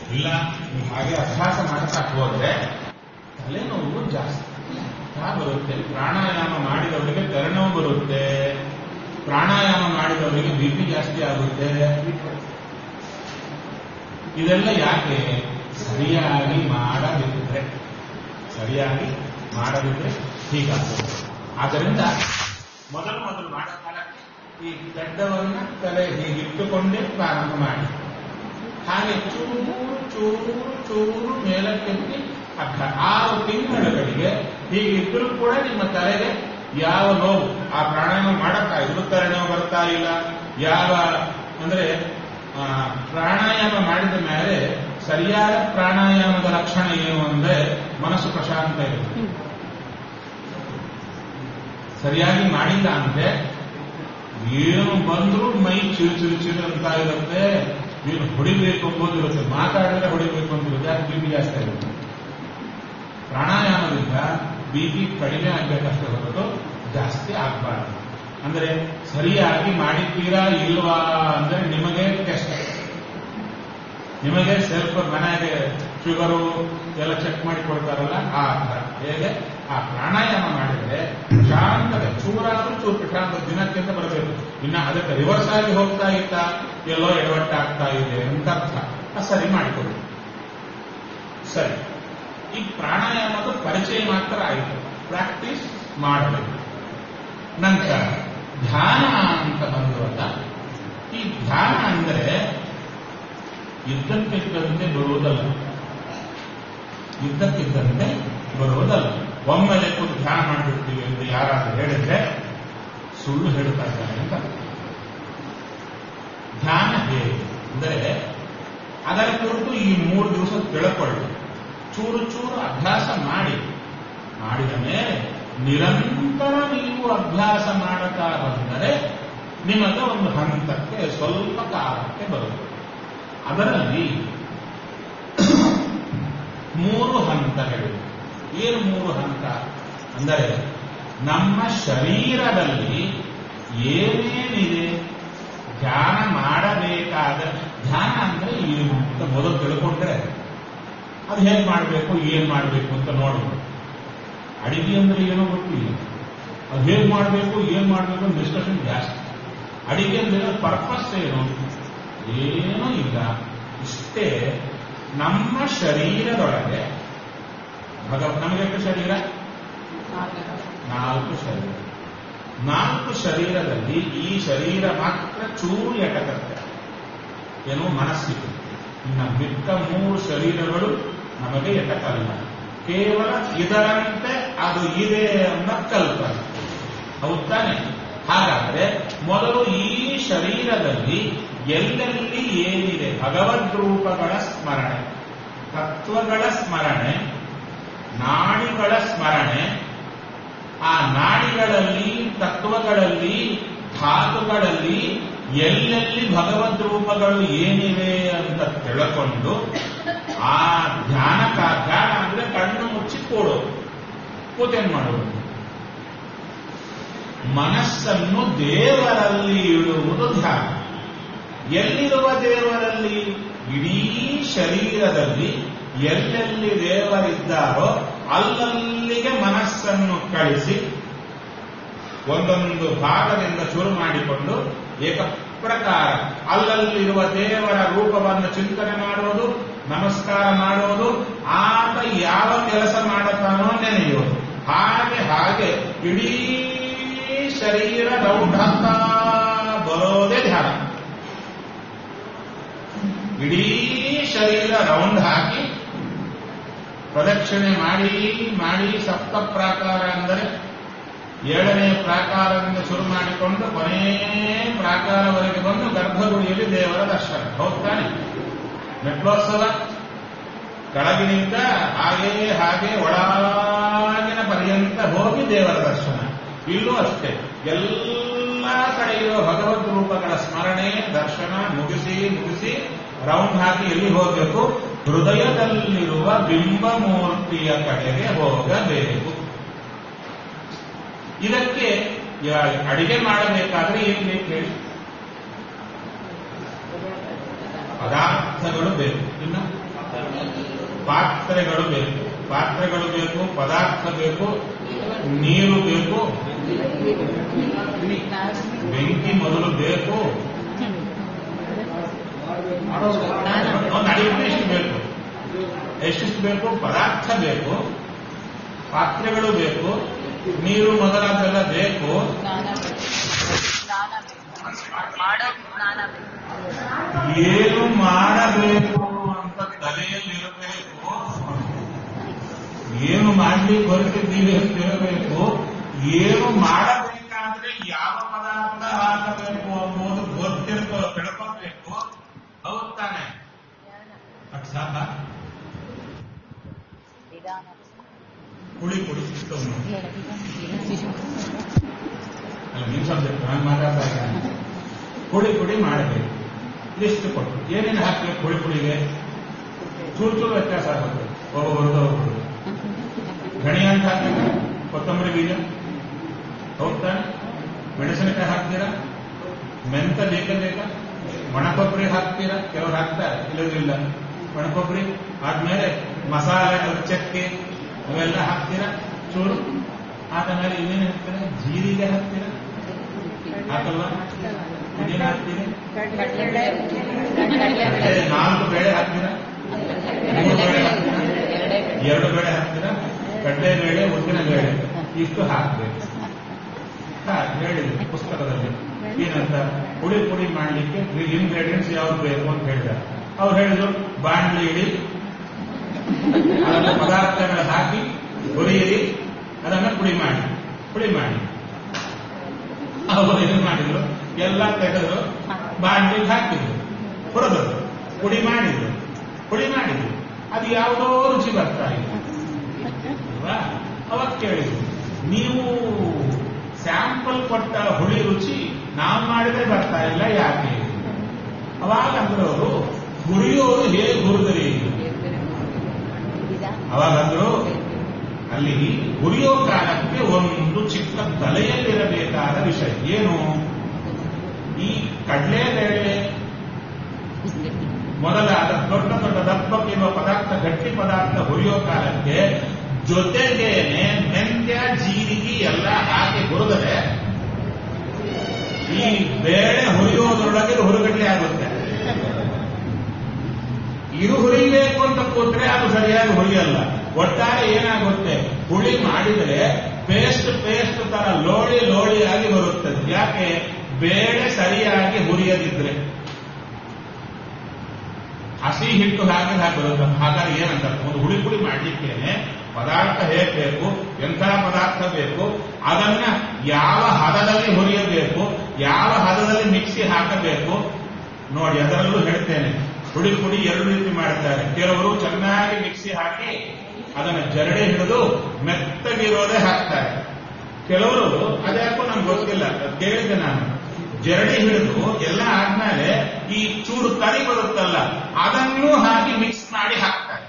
ಇಲ್ಲ ನೀವು ಹಾಗೆ ಅಭ್ಯಾಸ ಮಾಡ್ತಾ ಹೋದ್ರೆ ತಲೆನೋವು ಜಾಸ್ತಿ ಯಾ ಬರುತ್ತೆ ಪ್ರಾಣಾಯಾಮ ಮಾಡಿದವರಿಗೆ ತಲೆನೋವು ಬರುತ್ತೆ ಪ್ರಾಣಾಯಾಮ ಮಾಡಿದವರಿಗೆ ಬಿ ಪಿ ಜಾಸ್ತಿ ಆಗುತ್ತೆ ಇದೆಲ್ಲ ಯಾಕೆ ಸರಿಯಾಗಿ ಮಾಡದಿದ್ರೆ ಸರಿಯಾಗಿ ಮಾಡದಿದ್ರೆ ಹೀಗಾಗುತ್ತೆ ಆದ್ದರಿಂದ ಮೊದಲು ಮೊದಲು ಮಾಡೋ ಕಾಲಕ್ಕೆ ಈ ಗಡ್ಡವನ್ನ ತಲೆ ಹೀಗಿಟ್ಟುಕೊಂಡೇ ಪ್ರಾರಂಭ ಮಾಡಿ ಹಾಗೆ ಚೂರು ಚೂರು ಚೂರು ಮೇಲಕ್ಕೆತ್ತಿ ಅರ್ಥ ಆರು ತಿಂಗಳುಗಳಿಗೆ ಹೀಗಿದ್ರೂ ಕೂಡ ನಿಮ್ಮ ತಲೆಗೆ ಯಾವ ನೋವು ಆ ಪ್ರಾಣಾಯಾಮ ಮಾಡತ್ತಾ ಇದ್ರು ತಲೆನೋವು ಬರ್ತಾ ಇಲ್ಲ ಯಾವ ಅಂದ್ರೆ ಆ, ಪ್ರಾಣಾಯಾಮ ಮಾಡಿದ ಮೇಲೆ ಸರಿಯಾದ ಪ್ರಾಣಾಯಾಮದ ಲಕ್ಷಣ ಏನು ಅಂದ್ರೆ ಮನಸ್ಸು ಪ್ರಶಾಂತ ಇರುತ್ತೆ ಸರಿಯಾಗಿ ಮಾಡಿಲ್ಲ ಅಂದ್ರೆ ಏನು ಬಂದ್ರೂ ಮೈ ಚಿರು ಚಿರು ಚಿರು ಅಂತ ಇರುತ್ತೆ ಏನು ಹೊಡಿಬೇಕು ಎಂಬುದು ಇರುತ್ತೆ ಮಾತಾಡಿದ್ರೆ ಹೊಡಿಬೇಕು ಅಂತ ಇರುತ್ತೆ ಯಾಕೆ ಬಿ ಪಿ ಜಾಸ್ತಿ ಆಗುತ್ತೆ ಪ್ರಾಣಾಯಾಮದಿಂದ ಬಿ ಪಿ ಕಡಿಮೆ ಆಗ್ಬೇಕಷ್ಟೇ ಹೊರತು ಜಾಸ್ತಿ ಆಗಬಾರ್ದು ಅಂದ್ರೆ ಸರಿಯಾಗಿ ಮಾಡಿದ್ದೀರಾ ಇಲ್ವಾ ಅಂದ್ರೆ ನಿಮಗೆ ಟೆಸ್ಟ್ ನಿಮಗೆ ಸೆಲ್ಫ್ ಮನೆಗೆ ಶುಗರು ಎಲ್ಲ ಚೆಕ್ ಮಾಡಿ ಕೊಡ್ತಾರಲ್ಲ ಆ ಥರ ಹೇಗೆ ಆ ಪ್ರಾಣಾಯಾಮ ಮಾಡಿದ್ರೆ ಪ್ರಶಾಂತತೆ ಚೂರಾದ್ರೂ ಚೂರು ಪ್ರಶಾಂತ ದಿನಕ್ಕಿಂತ ಬರಬೇಕು ಇನ್ನ ಅದಕ್ಕೆ ರಿವರ್ಸ್ ಆಗಿ ಹೋಗ್ತಾ ಇತ್ತ ಎಲ್ಲೋ ಎಡವಟ್ಟಾಗ್ತಾ ಇದೆ ಅಂತ ಅರ್ಥ ಅದು ಸರಿ ಮಾಡಿಕೊಡಿ ಸರಿ ಈ ಪ್ರಾಣಾಯಾಮದ ಪರಿಚಯ ಮಾತ್ರ ಆಯಿತು ಪ್ರಾಕ್ಟೀಸ್ ಮಾಡಬೇಕು ನಂತರ ಧ್ಯಾನ ಅಂತ ಬಂದವಲ್ಲ ಈ ಧ್ಯಾನ ಅಂದರೆ ಇದ್ದಕ್ಕಿದ್ದಂತೆ ಬರುವುದಲ್ಲ ಇದ್ದಕ್ಕಿದ್ದಂತೆ ಬರುವುದಲ್ಲ ಒಮ್ಮೆಲೆ ಕೂತು ಧ್ಯಾನ ಮಾಡಿಬಿಡ್ತೀವಿ ಎಂದು ಯಾರಾದ್ರೂ ಹೇಳಿದ್ರೆ ಸುಳ್ಳು ಹೇಳ್ತಾ ಇದ್ದಾರೆ ಅಂತ ಧ್ಯಾನ ಹೇಗೆ ಅಂದರೆ ಅದರ ಕುರಿತು ಈ ಮೂರು ದಿವಸ ತಿಳ್ಕೊಳ್ಳಿ ಚೂರು ಚೂರು ಅಭ್ಯಾಸ ಮಾಡಿ ಮಾಡಿದ ಮೇಲೆ ನಿರಂತರ ನೀವು ಅಭ್ಯಾಸ ಮಾಡುತ್ತಾ ಬಂದರೆ ನಿಮಗೆ ಒಂದು ಹಂತಕ್ಕೆ ಸ್ವಲ್ಪ ಕಾಲಕ್ಕೆ ಬರುತ್ತೆ ಅದರಲ್ಲಿ ಮೂರು ಹಂತಗಳಿವೆ ಏನು ಮೂರು ಹಂತ ಅಂದರೆ ನಮ್ಮ ಶರೀರದಲ್ಲಿ ಏನೇನಿದೆ ಧ್ಯಾನ ಮಾಡಬೇಕಾದ ಧ್ಯಾನ ಅಂದ್ರೆ ಏನು ಅಂತ ಮೊದಲು ತಿಳ್ಕೊಂಡ್ರೆ ಅದು ಹೇಗೆ ಮಾಡಬೇಕು ಏನ್ ಮಾಡಬೇಕು ಅಂತ ನೋಡಬೇಕು ಅಡಿಗೆ ಅಂದ್ರೆ ಏನೋ ಗೊತ್ತಿಲ್ಲ ಅದು ಹೇಗೆ ಮಾಡಬೇಕು ಏನ್ ಮಾಡಬೇಕು ಅಂತ ಡಿಸ್ಕಷನ್ ಜಾಸ್ತಿ ಅಡಿಗೆ ಅಂದ್ರೆ ಪರ್ಪಸ್ ಏನು ಏನೂ ಇಲ್ಲ ಇಷ್ಟೇ ನಮ್ಮ ಶರೀರದೊಳಗೆ ಭಗ ನಮಗೆಷ್ಟು ಶರೀರ ನಾಲ್ಕು ಶರೀರ ನಾಲ್ಕು ಶರೀರದಲ್ಲಿ ಈ ಶರೀರ ಮಾತ್ರ ಚೂರು ಎಟಕತ್ತೆ ಏನೋ ಮನಸ್ಸಿಗೆ ಇನ್ನು ಮಿಕ್ಕ ಮೂರು ಶರೀರಗಳು ನಮಗೆ ಎಟಕಲ್ಲ ಕೇವಲ ಇದರಂತೆ ಅದು ಇದೆ ಅನ್ನೋ ಕಲ್ಪನೆ ಹೌದ್ ತಾನೆ ಹಾಗಾದ್ರೆ ಮೊದಲು ಈ ಶರೀರದಲ್ಲಿ ಎಲ್ಲೆಲ್ಲಿ ಏನಿದೆ ಭಗವದ್ ರೂಪಗಳ ಸ್ಮರಣೆ ತತ್ವಗಳ ಸ್ಮರಣೆ ನಾಡಿಗಳ ಸ್ಮರಣೆ ಆ ನಾಡಿಗಳಲ್ಲಿ ತತ್ವಗಳಲ್ಲಿ ಧಾತುಗಳಲ್ಲಿ ಎಲ್ಲೆಲ್ಲಿ ಭಗವದ್ ರೂಪಗಳು ಏನಿವೆ ಅಂತ ತಿಳ್ಕೊಂಡು ಆ ಧ್ಯಾನಕ ಧ್ಯಾನ ಅಂದ್ರೆ ಕಣ್ಣು ಮುಚ್ಚಿ ಕೂಡೋದು ಕೂತೇನ್ ಮಾಡೋದು ಮನಸ್ಸನ್ನು ದೇವರಲ್ಲಿ ಇಡುವುದು ಧ್ಯಾನ ಎಲ್ಲಿರುವ ದೇವರಲ್ಲಿ ಇಡೀ ಶರೀರದಲ್ಲಿ ಎಲ್ಲೆಲ್ಲಿ ದೇವರಿದ್ದಾರೋ ಅಲ್ಲಲ್ಲಿಗೆ ಮನಸ್ಸನ್ನು ಕಳಿಸಿ ಒಂದೊಂದು ಭಾಗದಿಂದ ಶುರು ಮಾಡಿಕೊಂಡು ಏಕಪ್ರಕಾರ ಅಲ್ಲಲ್ಲಿರುವ ದೇವರ ರೂಪವನ್ನು ಚಿಂತನೆ ಮಾಡುವುದು ನಮಸ್ಕಾರ ಮಾಡುವುದು ಆತ ಯಾವ ಕೆಲಸ ಮಾಡುತ್ತಾನೋ ನೆನೆಯುವುದು ಹಾಗೆ ಹಾಗೆ ಇಡೀ ಶರೀರ ದೌಢಾಗ್ತಾ ಬರೋದೇ ಧ್ಯಾನ ಇಡೀ ಶರೀರ ರೌಂಡ್ ಹಾಕಿ ಪ್ರದಕ್ಷಿಣೆ ಮಾಡಿ ಮಾಡಿ ಸಪ್ತ ಪ್ರಾಕಾರ ಅಂದರೆ ಏಳನೇ ಪ್ರಾಕಾರದಿಂದ ಶುರು ಮಾಡಿಕೊಂಡು ಕೊನೇ ಪ್ರಾಕಾರವರೆಗೆ ಬಂದು ಗರ್ಭಗುಡಿಯಲ್ಲಿ ದೇವರ ದರ್ಶನ ಹೋಗ್ತಾನೆ ಮೆಟ್ಲೋತ್ಸವ ಕೆಳಗಿನಿಂದ ಹಾಗೆ ಹಾಗೆ ಒಳಗಿನ ಪರ್ಯಂತ ಹೋಗಿ ದೇವರ ದರ್ಶನ ಇಲ್ಲೂ ಅಷ್ಟೇ ಎಲ್ಲ ಕಡೆ ಇರುವ ಭಗವದ್ ರೂಪಗಳ ಸ್ಮರಣೆ ದರ್ಶನ ಮುಗಿಸಿ ಮುಗಿಸಿ ರೌಂಡ್ ಹಾಕಿ ಎಲ್ಲಿ ಹೋಗಬೇಕು ಹೃದಯದಲ್ಲಿರುವ ಬಿಂಬಮೂರ್ತಿಯ ಕಡೆಗೆ ಹೋಗಬೇಕು ಇದಕ್ಕೆ ಯಾ- ಅಡಿಗೆ ಮಾಡಬೇಕಾದ್ರೆ ಏನ್ ಬೇಕು ಹೇಳಿ ಪದಾರ್ಥಗಳು ಬೇಕು ಇನ್ನು ಪಾತ್ರೆಗಳು ಬೇಕು ಪಾತ್ರೆಗಳು ಬೇಕು ಪದಾರ್ಥ ಬೇಕು ನೀರು ಬೇಕು ಬೆಂಕಿ ಮೊದಲು ಬೇಕು ಒಂದು ಅಡಿಗೆ ಎಷ್ಟು ಬೇಕು ಎಷ್ಟೆಷ್ಟು ಬೇಕು ಪದಾರ್ಥ ಬೇಕು ಪಾತ್ರೆಗಳು ಬೇಕು ನೀರು ಮೊದಲಾದೆಲ್ಲ ಬೇಕು ಮಾಡೋ ಜ್ಞಾನ ಬೇಕು ಏನು ಮಾಡಬೇಕು ಅಂತ ತಲೆಯಲ್ಲಿರಬೇಕು ಏನು ಮಾಡ್ಲಿಕ್ಕೆ ಹೊರಟಿದ್ದೀವಿ ಅಂತ ಇರಬೇಕು ಏನು ಮಾಡಬೇಕಾದ್ರೆ ಯಾವ ಪದಾರ್ಥ ಹಾಕಬೇಕು ಅನ್ನೋದು ಗೊತ್ತಿರ್ಕೋ ತಿಳ್ಕೊಬೇಕು ಹೌದ್ ತಾನೆ ಅಟ್ ಸಾಕ ನಿಧಾನ ಕುಳಿ ಕುಡಿ ಸಿಗ್ತವ್ ನೋಡಿ. ಹೇಳ ಅಲ್ಲ ನಿಮ್ ಸಬ್ಜೆಕ್ಟ್ ನಾನು ಮಾತಾಡ್ತಾ ಇದ್ದೇನೆ ಕುಡಿ ಕುಡಿ ಮಾಡಬೇಕು ಲಿಸ್ಟ್ ಕೊಟ್ಟು ಏನೇನು ಹಾಕ್ಬೇಕು ಕುಳಿ ಕುಡಿಗೆ ಚೂರು ಚೂರು ವ್ಯತ್ಯಾಸ ಆಗುತ್ತೆ ಒಬ್ಬೊಬ್ಬರದು ಒಬ್ಬೊಬ್ಬರು ಗಣಿ ಅಂತ ಹಾಕ್ತೀರಾ ಕೊತ್ತಂಬರಿ ಬೀಜ ಹೋಗ್ತಾ ಮೆಣಸಿನಕಾಯಿ ಹಾಕ್ತೀರಾ ಮೆಂತ ಬೇಕ ಬೇಕಾ ಒಣಕೊಬ್ಬರಿ ಹಾಕ್ತೀರಾ ಕೆಲವರು ಹಾಕ್ತಾರೆ ಇಲ್ಲದಿಲ್ಲ ಒಣಕೊಬ್ಬರಿ ಆದ್ಮೇಲೆ ಮಸಾಲೆ ಅದು ಚಕ್ಕೆ ಅವೆಲ್ಲ ಹಾಕ್ತೀರಾ ಚೂರು ಆದ ಮೇಲೆ ಇನ್ನೇನು ಹಾಕ್ತೀರಾ ಜೀರಿಗೆ ಹಾಕ್ತೀರಾ ಹಾಕಲ್ವಾ ಇನ್ನೇನು ಹಾಕ್ತೀರಿ ಬೇಳೆ, ನಾಲ್ಕು ಬೇಳೆ ಹಾಕ್ತೀರಾ ಮೂರು ಬೇಳೆ ಹಾಕ್ತೀರಾ ಎರಡು ಬೇಳೆ ಹಾಕ್ತೀರಾ ಕಡಲೆ ಬೇಳೆ ಉದ್ದಿನ ಬೇಳೆ ಇಷ್ಟು ಹಾಕ್ಬೇಕು ಹಾ, ಹೇಳಿದ್ರು ಪುಸ್ತಕದಲ್ಲಿ ಏನಂತ ಪುಡಿ ಪುಡಿ ಮಾಡಲಿಕ್ಕೆ ಇಂಗ್ರೀಡಿಯೆಂಟ್ಸ್ ಯಾವ್ದು ಬೇಕು ಅಂತ ಹೇಳಿದ್ದಾರೆ ಅವ್ರು ಹೇಳಿದ್ರು ಬಾಣಲಿ ಇಡಿ ಅದನ್ನು ಪದಾರ್ಥಗಳು ಹಾಕಿ ಹುರಿಯಿರಿ ಅದನ್ನು ಪುಡಿ ಮಾಡಿ ಪುಡಿ ಮಾಡಿ ಅವರು ಏನು ಮಾಡಿದ್ರು ಎಲ್ಲ ತೆಗೆದ್ರು ಬಾಣಲಿಗೆ ಹಾಕಿದ್ರು ಹುರಿದ್ರು ಪುಡಿ ಮಾಡಿದ್ರು ಪುಡಿ ಮಾಡಿದ್ರು ಅದು ಯಾವುದೋ ರುಚಿ ಬರ್ತಾ ಇಲ್ಲ ಅಲ್ವಾ ಅವಾಗ ಕೇಳಿದ್ರು ನೀವು ಸ್ಯಾಂಪಲ್ ಕೊಟ್ಟ ಹುಳಿ ರುಚಿ ನಾವು ಮಾಡಿದ್ರೆ ಬರ್ತಾ ಇಲ್ಲ ಯಾಕೆ ಅವಾಗ ಅಂದ್ರು ಅವರು ಹುರಿಯೋರು ಹೇಗೆ ಹುರಿದ್ರಿ ನಿಧಾನ ಅವಾಗ ಅಂದ್ರು ಅಲ್ಲಿ ಹುರಿಯೋ ಕಾಲಕ್ಕೆ ಒಂದು ಚಿಕ್ಕ ತಲೆಯಲ್ಲಿರಬೇಕಾದ ವಿಷಯ ಏನು ಈ ಕಡಲೆಬೇಳೆ ಮೊದಲಾದ ದೊಡ್ಡ ದೊಡ್ಡ ದಪ್ಪಕ್ಕಿರುವ ಪದಾರ್ಥ ಗಟ್ಟಿ ಪದಾರ್ಥ ಹುರಿಯೋ ಕಾಲಕ್ಕೆ ಜೊತೆಗೇನೆ ಮೆಂತ್ಯ ಜೀರಿಗೆ ಎಲ್ಲ ಹಾಕಿ ಹುರಿದರೆ ಈ ಬೇಳೆ ಹುರಿಯೋದ್ರೊಳಗೆ ಇದು ಹುರುಗಡ್ಲೆ ಆಗುತ್ತೆ ಇದು ಹುರಿಬೇಕು ಅಂತ ಕೂತ್ರೆ ಅದು ಸರಿಯಾಗಿ ಹುರಿಯಲ್ಲ ಒಟ್ಟಾರೆ ಏನಾಗುತ್ತೆ ಹುಳಿ ಮಾಡಿದರೆ ಪೇಸ್ಟ್ ಪೇಸ್ಟ್ ತರ ಲೋಳಿ ಲೋಳಿಯಾಗಿ ಬರುತ್ತದೆ ಯಾಕೆ ಬೇಳೆ ಸರಿಯಾಗಿ ಹುರಿಯದಿದ್ರೆ ಹಸಿ ಹಿಟ್ಟು ಹಾಕಿ ಹಾಕಿರೋದು ಹಾಗಾಗಿ ಏನಂತ ಒಂದು ಹುಳಿ ಪುಡಿ ಮಾಡ್ಲಿಕ್ಕೇನೆ ಪದಾರ್ಥ ಹೇಗೆ ಬೇಕು ಎಂಥ ಪದಾರ್ಥ ಬೇಕು ಅದನ್ನ ಯಾವ ಹದದಲ್ಲಿ ಹುರಿಯಬೇಕು ಯಾವ ಹದದಲ್ಲಿ ಮಿಕ್ಸಿ ಹಾಕಬೇಕು ನೋಡಿ ಅದರಲ್ಲೂ ಹೇಳ್ತೇನೆ ಹುಡಿ ಪುಡಿ ಎರಡು ರೀತಿ ಮಾಡ್ತಾರೆ ಕೆಲವರು ಚೆನ್ನಾಗಿ ಮಿಕ್ಸಿ ಹಾಕಿ ಅದನ್ನು ಜರಡಿ ಹಿಡಿದು ಮೆತ್ತಗಿರೋದೇ ಹಾಕ್ತಾರೆ ಕೆಲವರು ಅದ್ಯಾಕೋ ನಂಗೆ ಗೊತ್ತಿಲ್ಲ ಕೇಳಿದೆ ನಾನು ಜರಡಿ ಹಿಡಿದು ಎಲ್ಲ ಆದ್ಮೇಲೆ ಈ ಚೂರು ತರಿ ಬರುತ್ತಲ್ಲ ಅದನ್ನೂ ಹಾಕಿ ಮಿಕ್ಸ್ ಮಾಡಿ ಹಾಕ್ತಾರೆ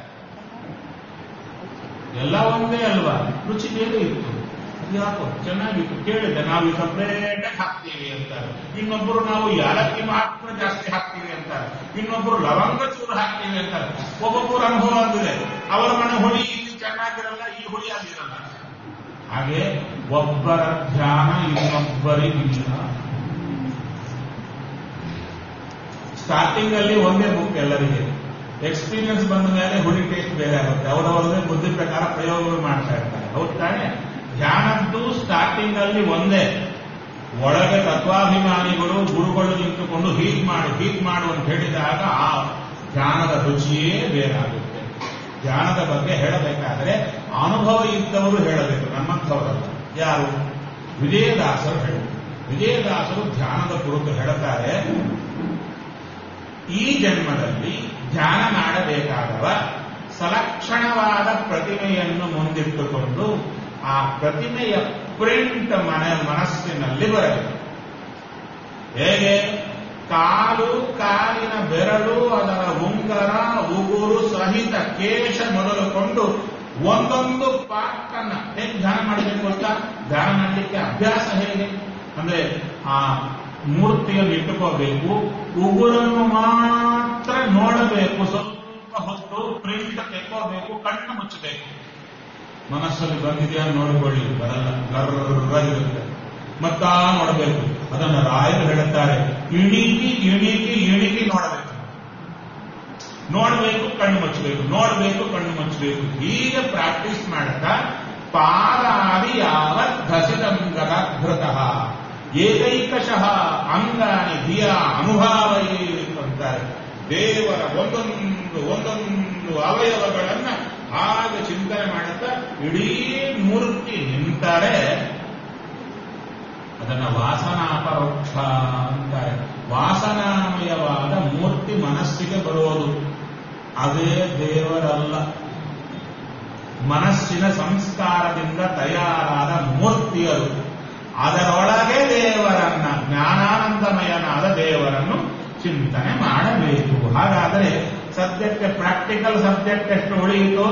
ಎಲ್ಲ ಒಂದೇ ಅಲ್ವಾ ರುಚಿ ಬೇರೆ ಇತ್ತು ಯಾಕೋ ಚೆನ್ನಾಗಿತ್ತು ಕೇಳಿದೆ ನಾವು ಈ ಸಪ್ರೇಟ್ ಹಾಕ್ತೀವಿ ಅಂತಾರೆ ಇನ್ನೊಬ್ಬರು ನಾವು ಯಾಲಕ್ಕಿ ಮಾತ್ರ ಜಾಸ್ತಿ ಹಾಕ್ತೀವಿ ಅಂತಾರೆ ಇನ್ನೊಬ್ಬರು ಲವಂಗ ಚೂರು ಹಾಕ್ತೀವಿ ಅಂತಾರೆ ಒಬ್ಬೊಬ್ಬರ ಅನುಭವ ಅಂದಿದೆ ಅವರ ಮನೆ ಹುಳಿ ಇಲ್ಲಿ ಚೆನ್ನಾಗಿರಲ್ಲ ಈ ಹುಳಿ ಅಲ್ಲಿರಲ್ಲ ಹಾಗೆ ಒಬ್ಬರ ಧ್ಯಾನ ಇನ್ನೊಬ್ಬರಿಗಿಲ್ಲ ಸ್ಟಾರ್ಟಿಂಗ್ ಅಲ್ಲಿ ಒಂದೇ ಬುಕ್ ಎಲ್ಲರಿಗೆ ಎಕ್ಸ್ಪೀರಿಯನ್ಸ್ ಬಂದ ಮೇಲೆ ಹುಳಿ ಟೇಸ್ಟ್ ಬೇರೆ ಆಗುತ್ತೆ ಅವರವರದೇ ಬುದ್ಧಿ ಪ್ರಕಾರ ಪ್ರಯೋಗಗಳು ಮಾಡ್ತಾ ಇರ್ತಾರೆ ಹೌದು ತಾನೆ ಧ್ಯಾನದ್ದು ಸ್ಟಾರ್ಟಿಂಗ್ ಅಲ್ಲಿ ಒಂದೇ ಒಳಗೆ ತತ್ವಾಭಿಮಾನಿಗಳು ಗುರುಗಳು ನಿಂತುಕೊಂಡು ಹೀಗ್ ಮಾಡು ಹೀಗ್ ಮಾಡು ಅಂತ ಹೇಳಿದಾಗ ಆ ಧ್ಯಾನದ ರುಚಿಯೇ ಬೇರಾಗುತ್ತೆ ಧ್ಯಾನದ ಬಗ್ಗೆ ಹೇಳಬೇಕಾದರೆ ಅನುಭವ ಇದ್ದವರು ಹೇಳಬೇಕು ನಮ್ಮಂಥವರಲ್ಲ ಯಾರು ವಿಜಯದಾಸರು ಹೇಳಿ ವಿಜಯದಾಸರು ಧ್ಯಾನದ ಕುರಿತು ಹೇಳುತ್ತಾರೆ ಈ ಜನ್ಮದಲ್ಲಿ ಧ್ಯಾನ ಮಾಡಬೇಕಾದವ ಸಲಕ್ಷಣವಾದ ಪ್ರತಿಮೆಯನ್ನು ಮುಂದಿಟ್ಟುಕೊಂಡು ಆ ಪ್ರತಿಮೆಯ ಪ್ರಿಂಟ್ ಮನ ಮನಸ್ಸಿನಲ್ಲಿ ಬರಬೇಕು ಹೇಗೆ ಕಾಲು ಕಾಲಿನ ಬೆರಳು ಅದರ ಉಂಗರ ಉಗುರು ಸಹಿತ ಕೇಶ ಮೊದಲುಕೊಂಡು ಒಂದೊಂದು ಪಾರ್ಟ್ ಅನ್ನ ಹೇಗೆ ಧ್ಯಾನ ಮಾಡಬೇಕು ಅಂತ ಧ್ಯಾನ ಮಾಡಲಿಕ್ಕೆ ಅಭ್ಯಾಸ ಹೇಗೆ ಅಂದ್ರೆ ಆ ಮೂರ್ತಿಯನ್ನು ಇಟ್ಟುಕೋಬೇಕು ಉಗುರನ್ನು ಮಾತ್ರ ನೋಡಬೇಕು ಸ್ವಲ್ಪ ಹೊತ್ತು ಪ್ರಿಂಟ್ ತೆಕ್ಕೋಬೇಕು ಮಾಡಬೇಕು ಕಣ್ಣು ಮುಚ್ಚಬೇಕು ಮನಸ್ಸಲ್ಲಿ ಬಂದಿದೆಯಾ ನೋಡಿಕೊಳ್ಳಿ ಬರಲ್ಲ ಗರ್ರಗಿರುತ್ತೆ ಮತ್ತ ನೋಡಬೇಕು ಅದನ್ನು ರಾಯರು ಹೇಳುತ್ತಾರೆ ಇಣಿಕಿ ಇಣಿಕಿ ಇಣಿಕಿ ನೋಡಬೇಕು ನೋಡಬೇಕು ಕಣ್ಣು ಮುಚ್ಚಬೇಕು ನೋಡಬೇಕು ಕಣ್ಣು ಮುಚ್ಚಬೇಕು ಹೀಗೆ ಪ್ರಾಕ್ಟೀಸ್ ಮಾಡುತ್ತಾ ಪಾದಾದಿ ಯಾವತ್ ಧಸಿದಂಗದ ಧೃತಃ ಏಕೈಕಶಃ ಅಂಗಾನಿ ಧಿಯ ಅನುಭಾವಯೇ ಅಂತಾರೆ ದೇವರ ಒಂದೊಂದು ಒಂದೊಂದು ಅವಯವಗಳನ್ನ ಹಾಗೆ ಚಿಂತನೆ ಮಾಡುತ್ತಾ ಇಡೀ ಮೂರ್ತಿ ನಿಂತರೆ ಅದನ್ನ ವಾಸನಾಪರೋಕ್ಷ ಅಂತಾರೆ ವಾಸನಾಮಯವಾದ ಮೂರ್ತಿ ಮನಸ್ಸಿಗೆ ಬರೋದು ಅದೇ ದೇವರಲ್ಲ ಮನಸ್ಸಿನ ಸಂಸ್ಕಾರದಿಂದ ತಯಾರಾದ ಮೂರ್ತಿಯರು ಅದರೊಳಗೆ ದೇವರನ್ನ ಜ್ಞಾನಾನಂದಮಯನಾದ ದೇವರನ್ನು ಚಿಂತನೆ ಮಾಡಬೇಕು ಹಾಗಾದರೆ ಸದ್ಯಕ್ಕೆ ಪ್ರಾಕ್ಟಿಕಲ್ ಸಬ್ಜೆಕ್ಟ್ ಎಷ್ಟು ಉಳಿಯಿತು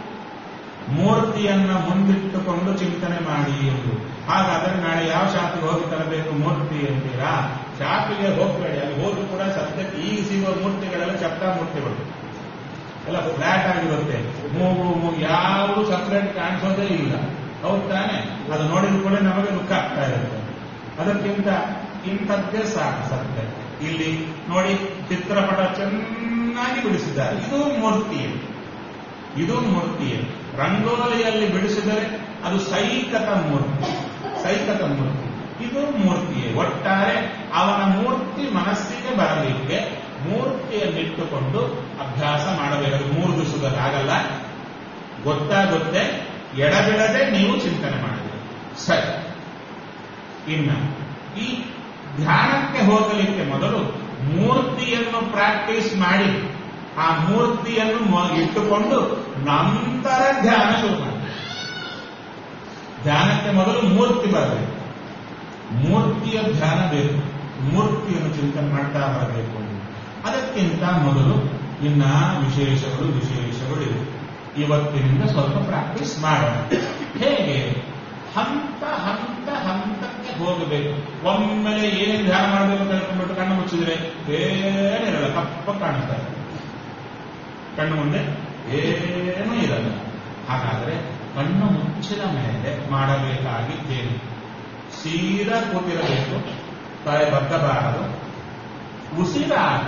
ಮೂರ್ತಿಯನ್ನ ಮುಂದಿಟ್ಟುಕೊಂಡು ಚಿಂತನೆ ಮಾಡಿ ಎಂದು ಹಾಗಾದರೆ ನಾಳೆ ಯಾವ ಶಾಪಿಗೆ ಹೋಗಿ ತರಬೇಕು ಮೂರ್ತಿ ಅಂತೀರಾ ಶಾಪಿಗೆ ಹೋಗಬೇಡಿ ಅಲ್ಲಿ ಹೋದ್ರು ಕೂಡ ಸದ್ಯಕ್ಕೆ ಈಗ ಸಿಗುವ ಮೂರ್ತಿಗಳೆಲ್ಲ ಚಪ್ಟ ಮೂರ್ತಿಗಳು ಎಲ್ಲ ಫ್ಲಾಟ್ ಆಗಿರುತ್ತೆ ಮೂಗು ಮೂಗು ಯಾವುದು ಸಪ್ರೇಟ್ ಕಾಣಿಸೋದೇ ಇಲ್ಲ ಹೌದು ತಾನೆ ಅದು ನೋಡಿದ ಕೂಡ ನಮಗೆ ದುಃಖ ಆಗ್ತಾ ಇರುತ್ತೆ ಅದಕ್ಕಿಂತ ಇಂಥದ್ದೇ ಸಾಕು ಸತ್ಯ ಇಲ್ಲಿ ನೋಡಿ ಚಿತ್ರಪಟ ಚೆನ್ನಾಗಿ ಬಿಡಿಸಿದ್ದಾರೆ ಇದು ಮೂರ್ತಿಯೇ ಇದು ಮೂರ್ತಿಯೇ ರಂಗೋಲಿಯಲ್ಲಿ ಬಿಡಿಸಿದರೆ ಅದು ಸೈಕತ ಮೂರ್ತಿ ಸೈಕತ ಮೂರ್ತಿ ಇದು ಮೂರ್ತಿಯೇ ಒಟ್ಟಾರೆ ಅವನ ಮೂರ್ತಿ ಮನಸ್ಸಿಗೆ ಬರಲಿಕ್ಕೆ ಮೂರ್ತಿಯನ್ನಿಟ್ಟುಕೊಂಡು ಅಭ್ಯಾಸ ಮಾಡಬೇಕು ಮೂರು ದಿವಸದಲ್ಲಿ ಆಗಲ್ಲ ಗೊತ್ತಾಗುತ್ತೆ ಎಡಬಿಡದೆ ನೀವು ಚಿಂತನೆ ಮಾಡಬೇಕು ಸರಿ ಇನ್ನ ಈ ಧ್ಯಾನಕ್ಕೆ ಹೋಗಲಿಕ್ಕೆ ಮೊದಲು ಮೂರ್ತಿಯನ್ನು ಪ್ರಾಕ್ಟೀಸ್ ಮಾಡಿ ಆ ಮೂರ್ತಿಯನ್ನು ಮ- ಇಟ್ಟುಕೊಂಡು ನಂತರ ಧ್ಯಾನ ಶುರು ಮಾಡಿ ಧ್ಯಾನಕ್ಕೆ ಮೊದಲು ಮೂರ್ತಿ ಬರಬೇಕು ಮೂರ್ತಿಯ ಧ್ಯಾನ ಬೇಕು ಮೂರ್ತಿಯನ್ನು ಚಿಂತನೆ ಮಾಡ್ತಾ ಬರಬೇಕು ಅದಕ್ಕಿಂತ ಮೊದಲು ಇನ್ನ ವಿಶೇಷಗಳು ವಿಶೇಷಗಳು ಇವೆ ಇವತ್ತಿನಿಂದ ಸ್ವಲ್ಪ ಪ್ರಾಕ್ಟೀಸ್ ಮಾಡೋಣ ಹೇಗೆ ಹಂತ ಹಂತ ಹಂತಕ್ಕೆ ಹೋಗಬೇಕು ಒಮ್ಮೆಲೆ ಏನೇನು ಧ್ಯಾನ ಮಾಡಬೇಕು ಅಂತ ಹೇಳ್ಕೊಂಡ್ಬಿಟ್ಟು ಕಣ್ಣು ಮುಚ್ಚಿದ್ರೆ ಏನಿರಲ್ಲ ಕಪ್ಪ ಕಾಣುತ್ತಾರೆ ಕಣ್ಣು ಮುಂದೆ ಏನೂ ಇರಲ್ಲ ಹಾಗಾದ್ರೆ ಕಣ್ಣು ಮುಚ್ಚಿದ ಮೇಲೆ ಮಾಡಬೇಕಾಗಿದ್ದೇನು ಸೀದಾ ಕೂತಿರಬೇಕು ತಲೆ ಬಗ್ಗಬಾರದು ಉಸಿರಾಟ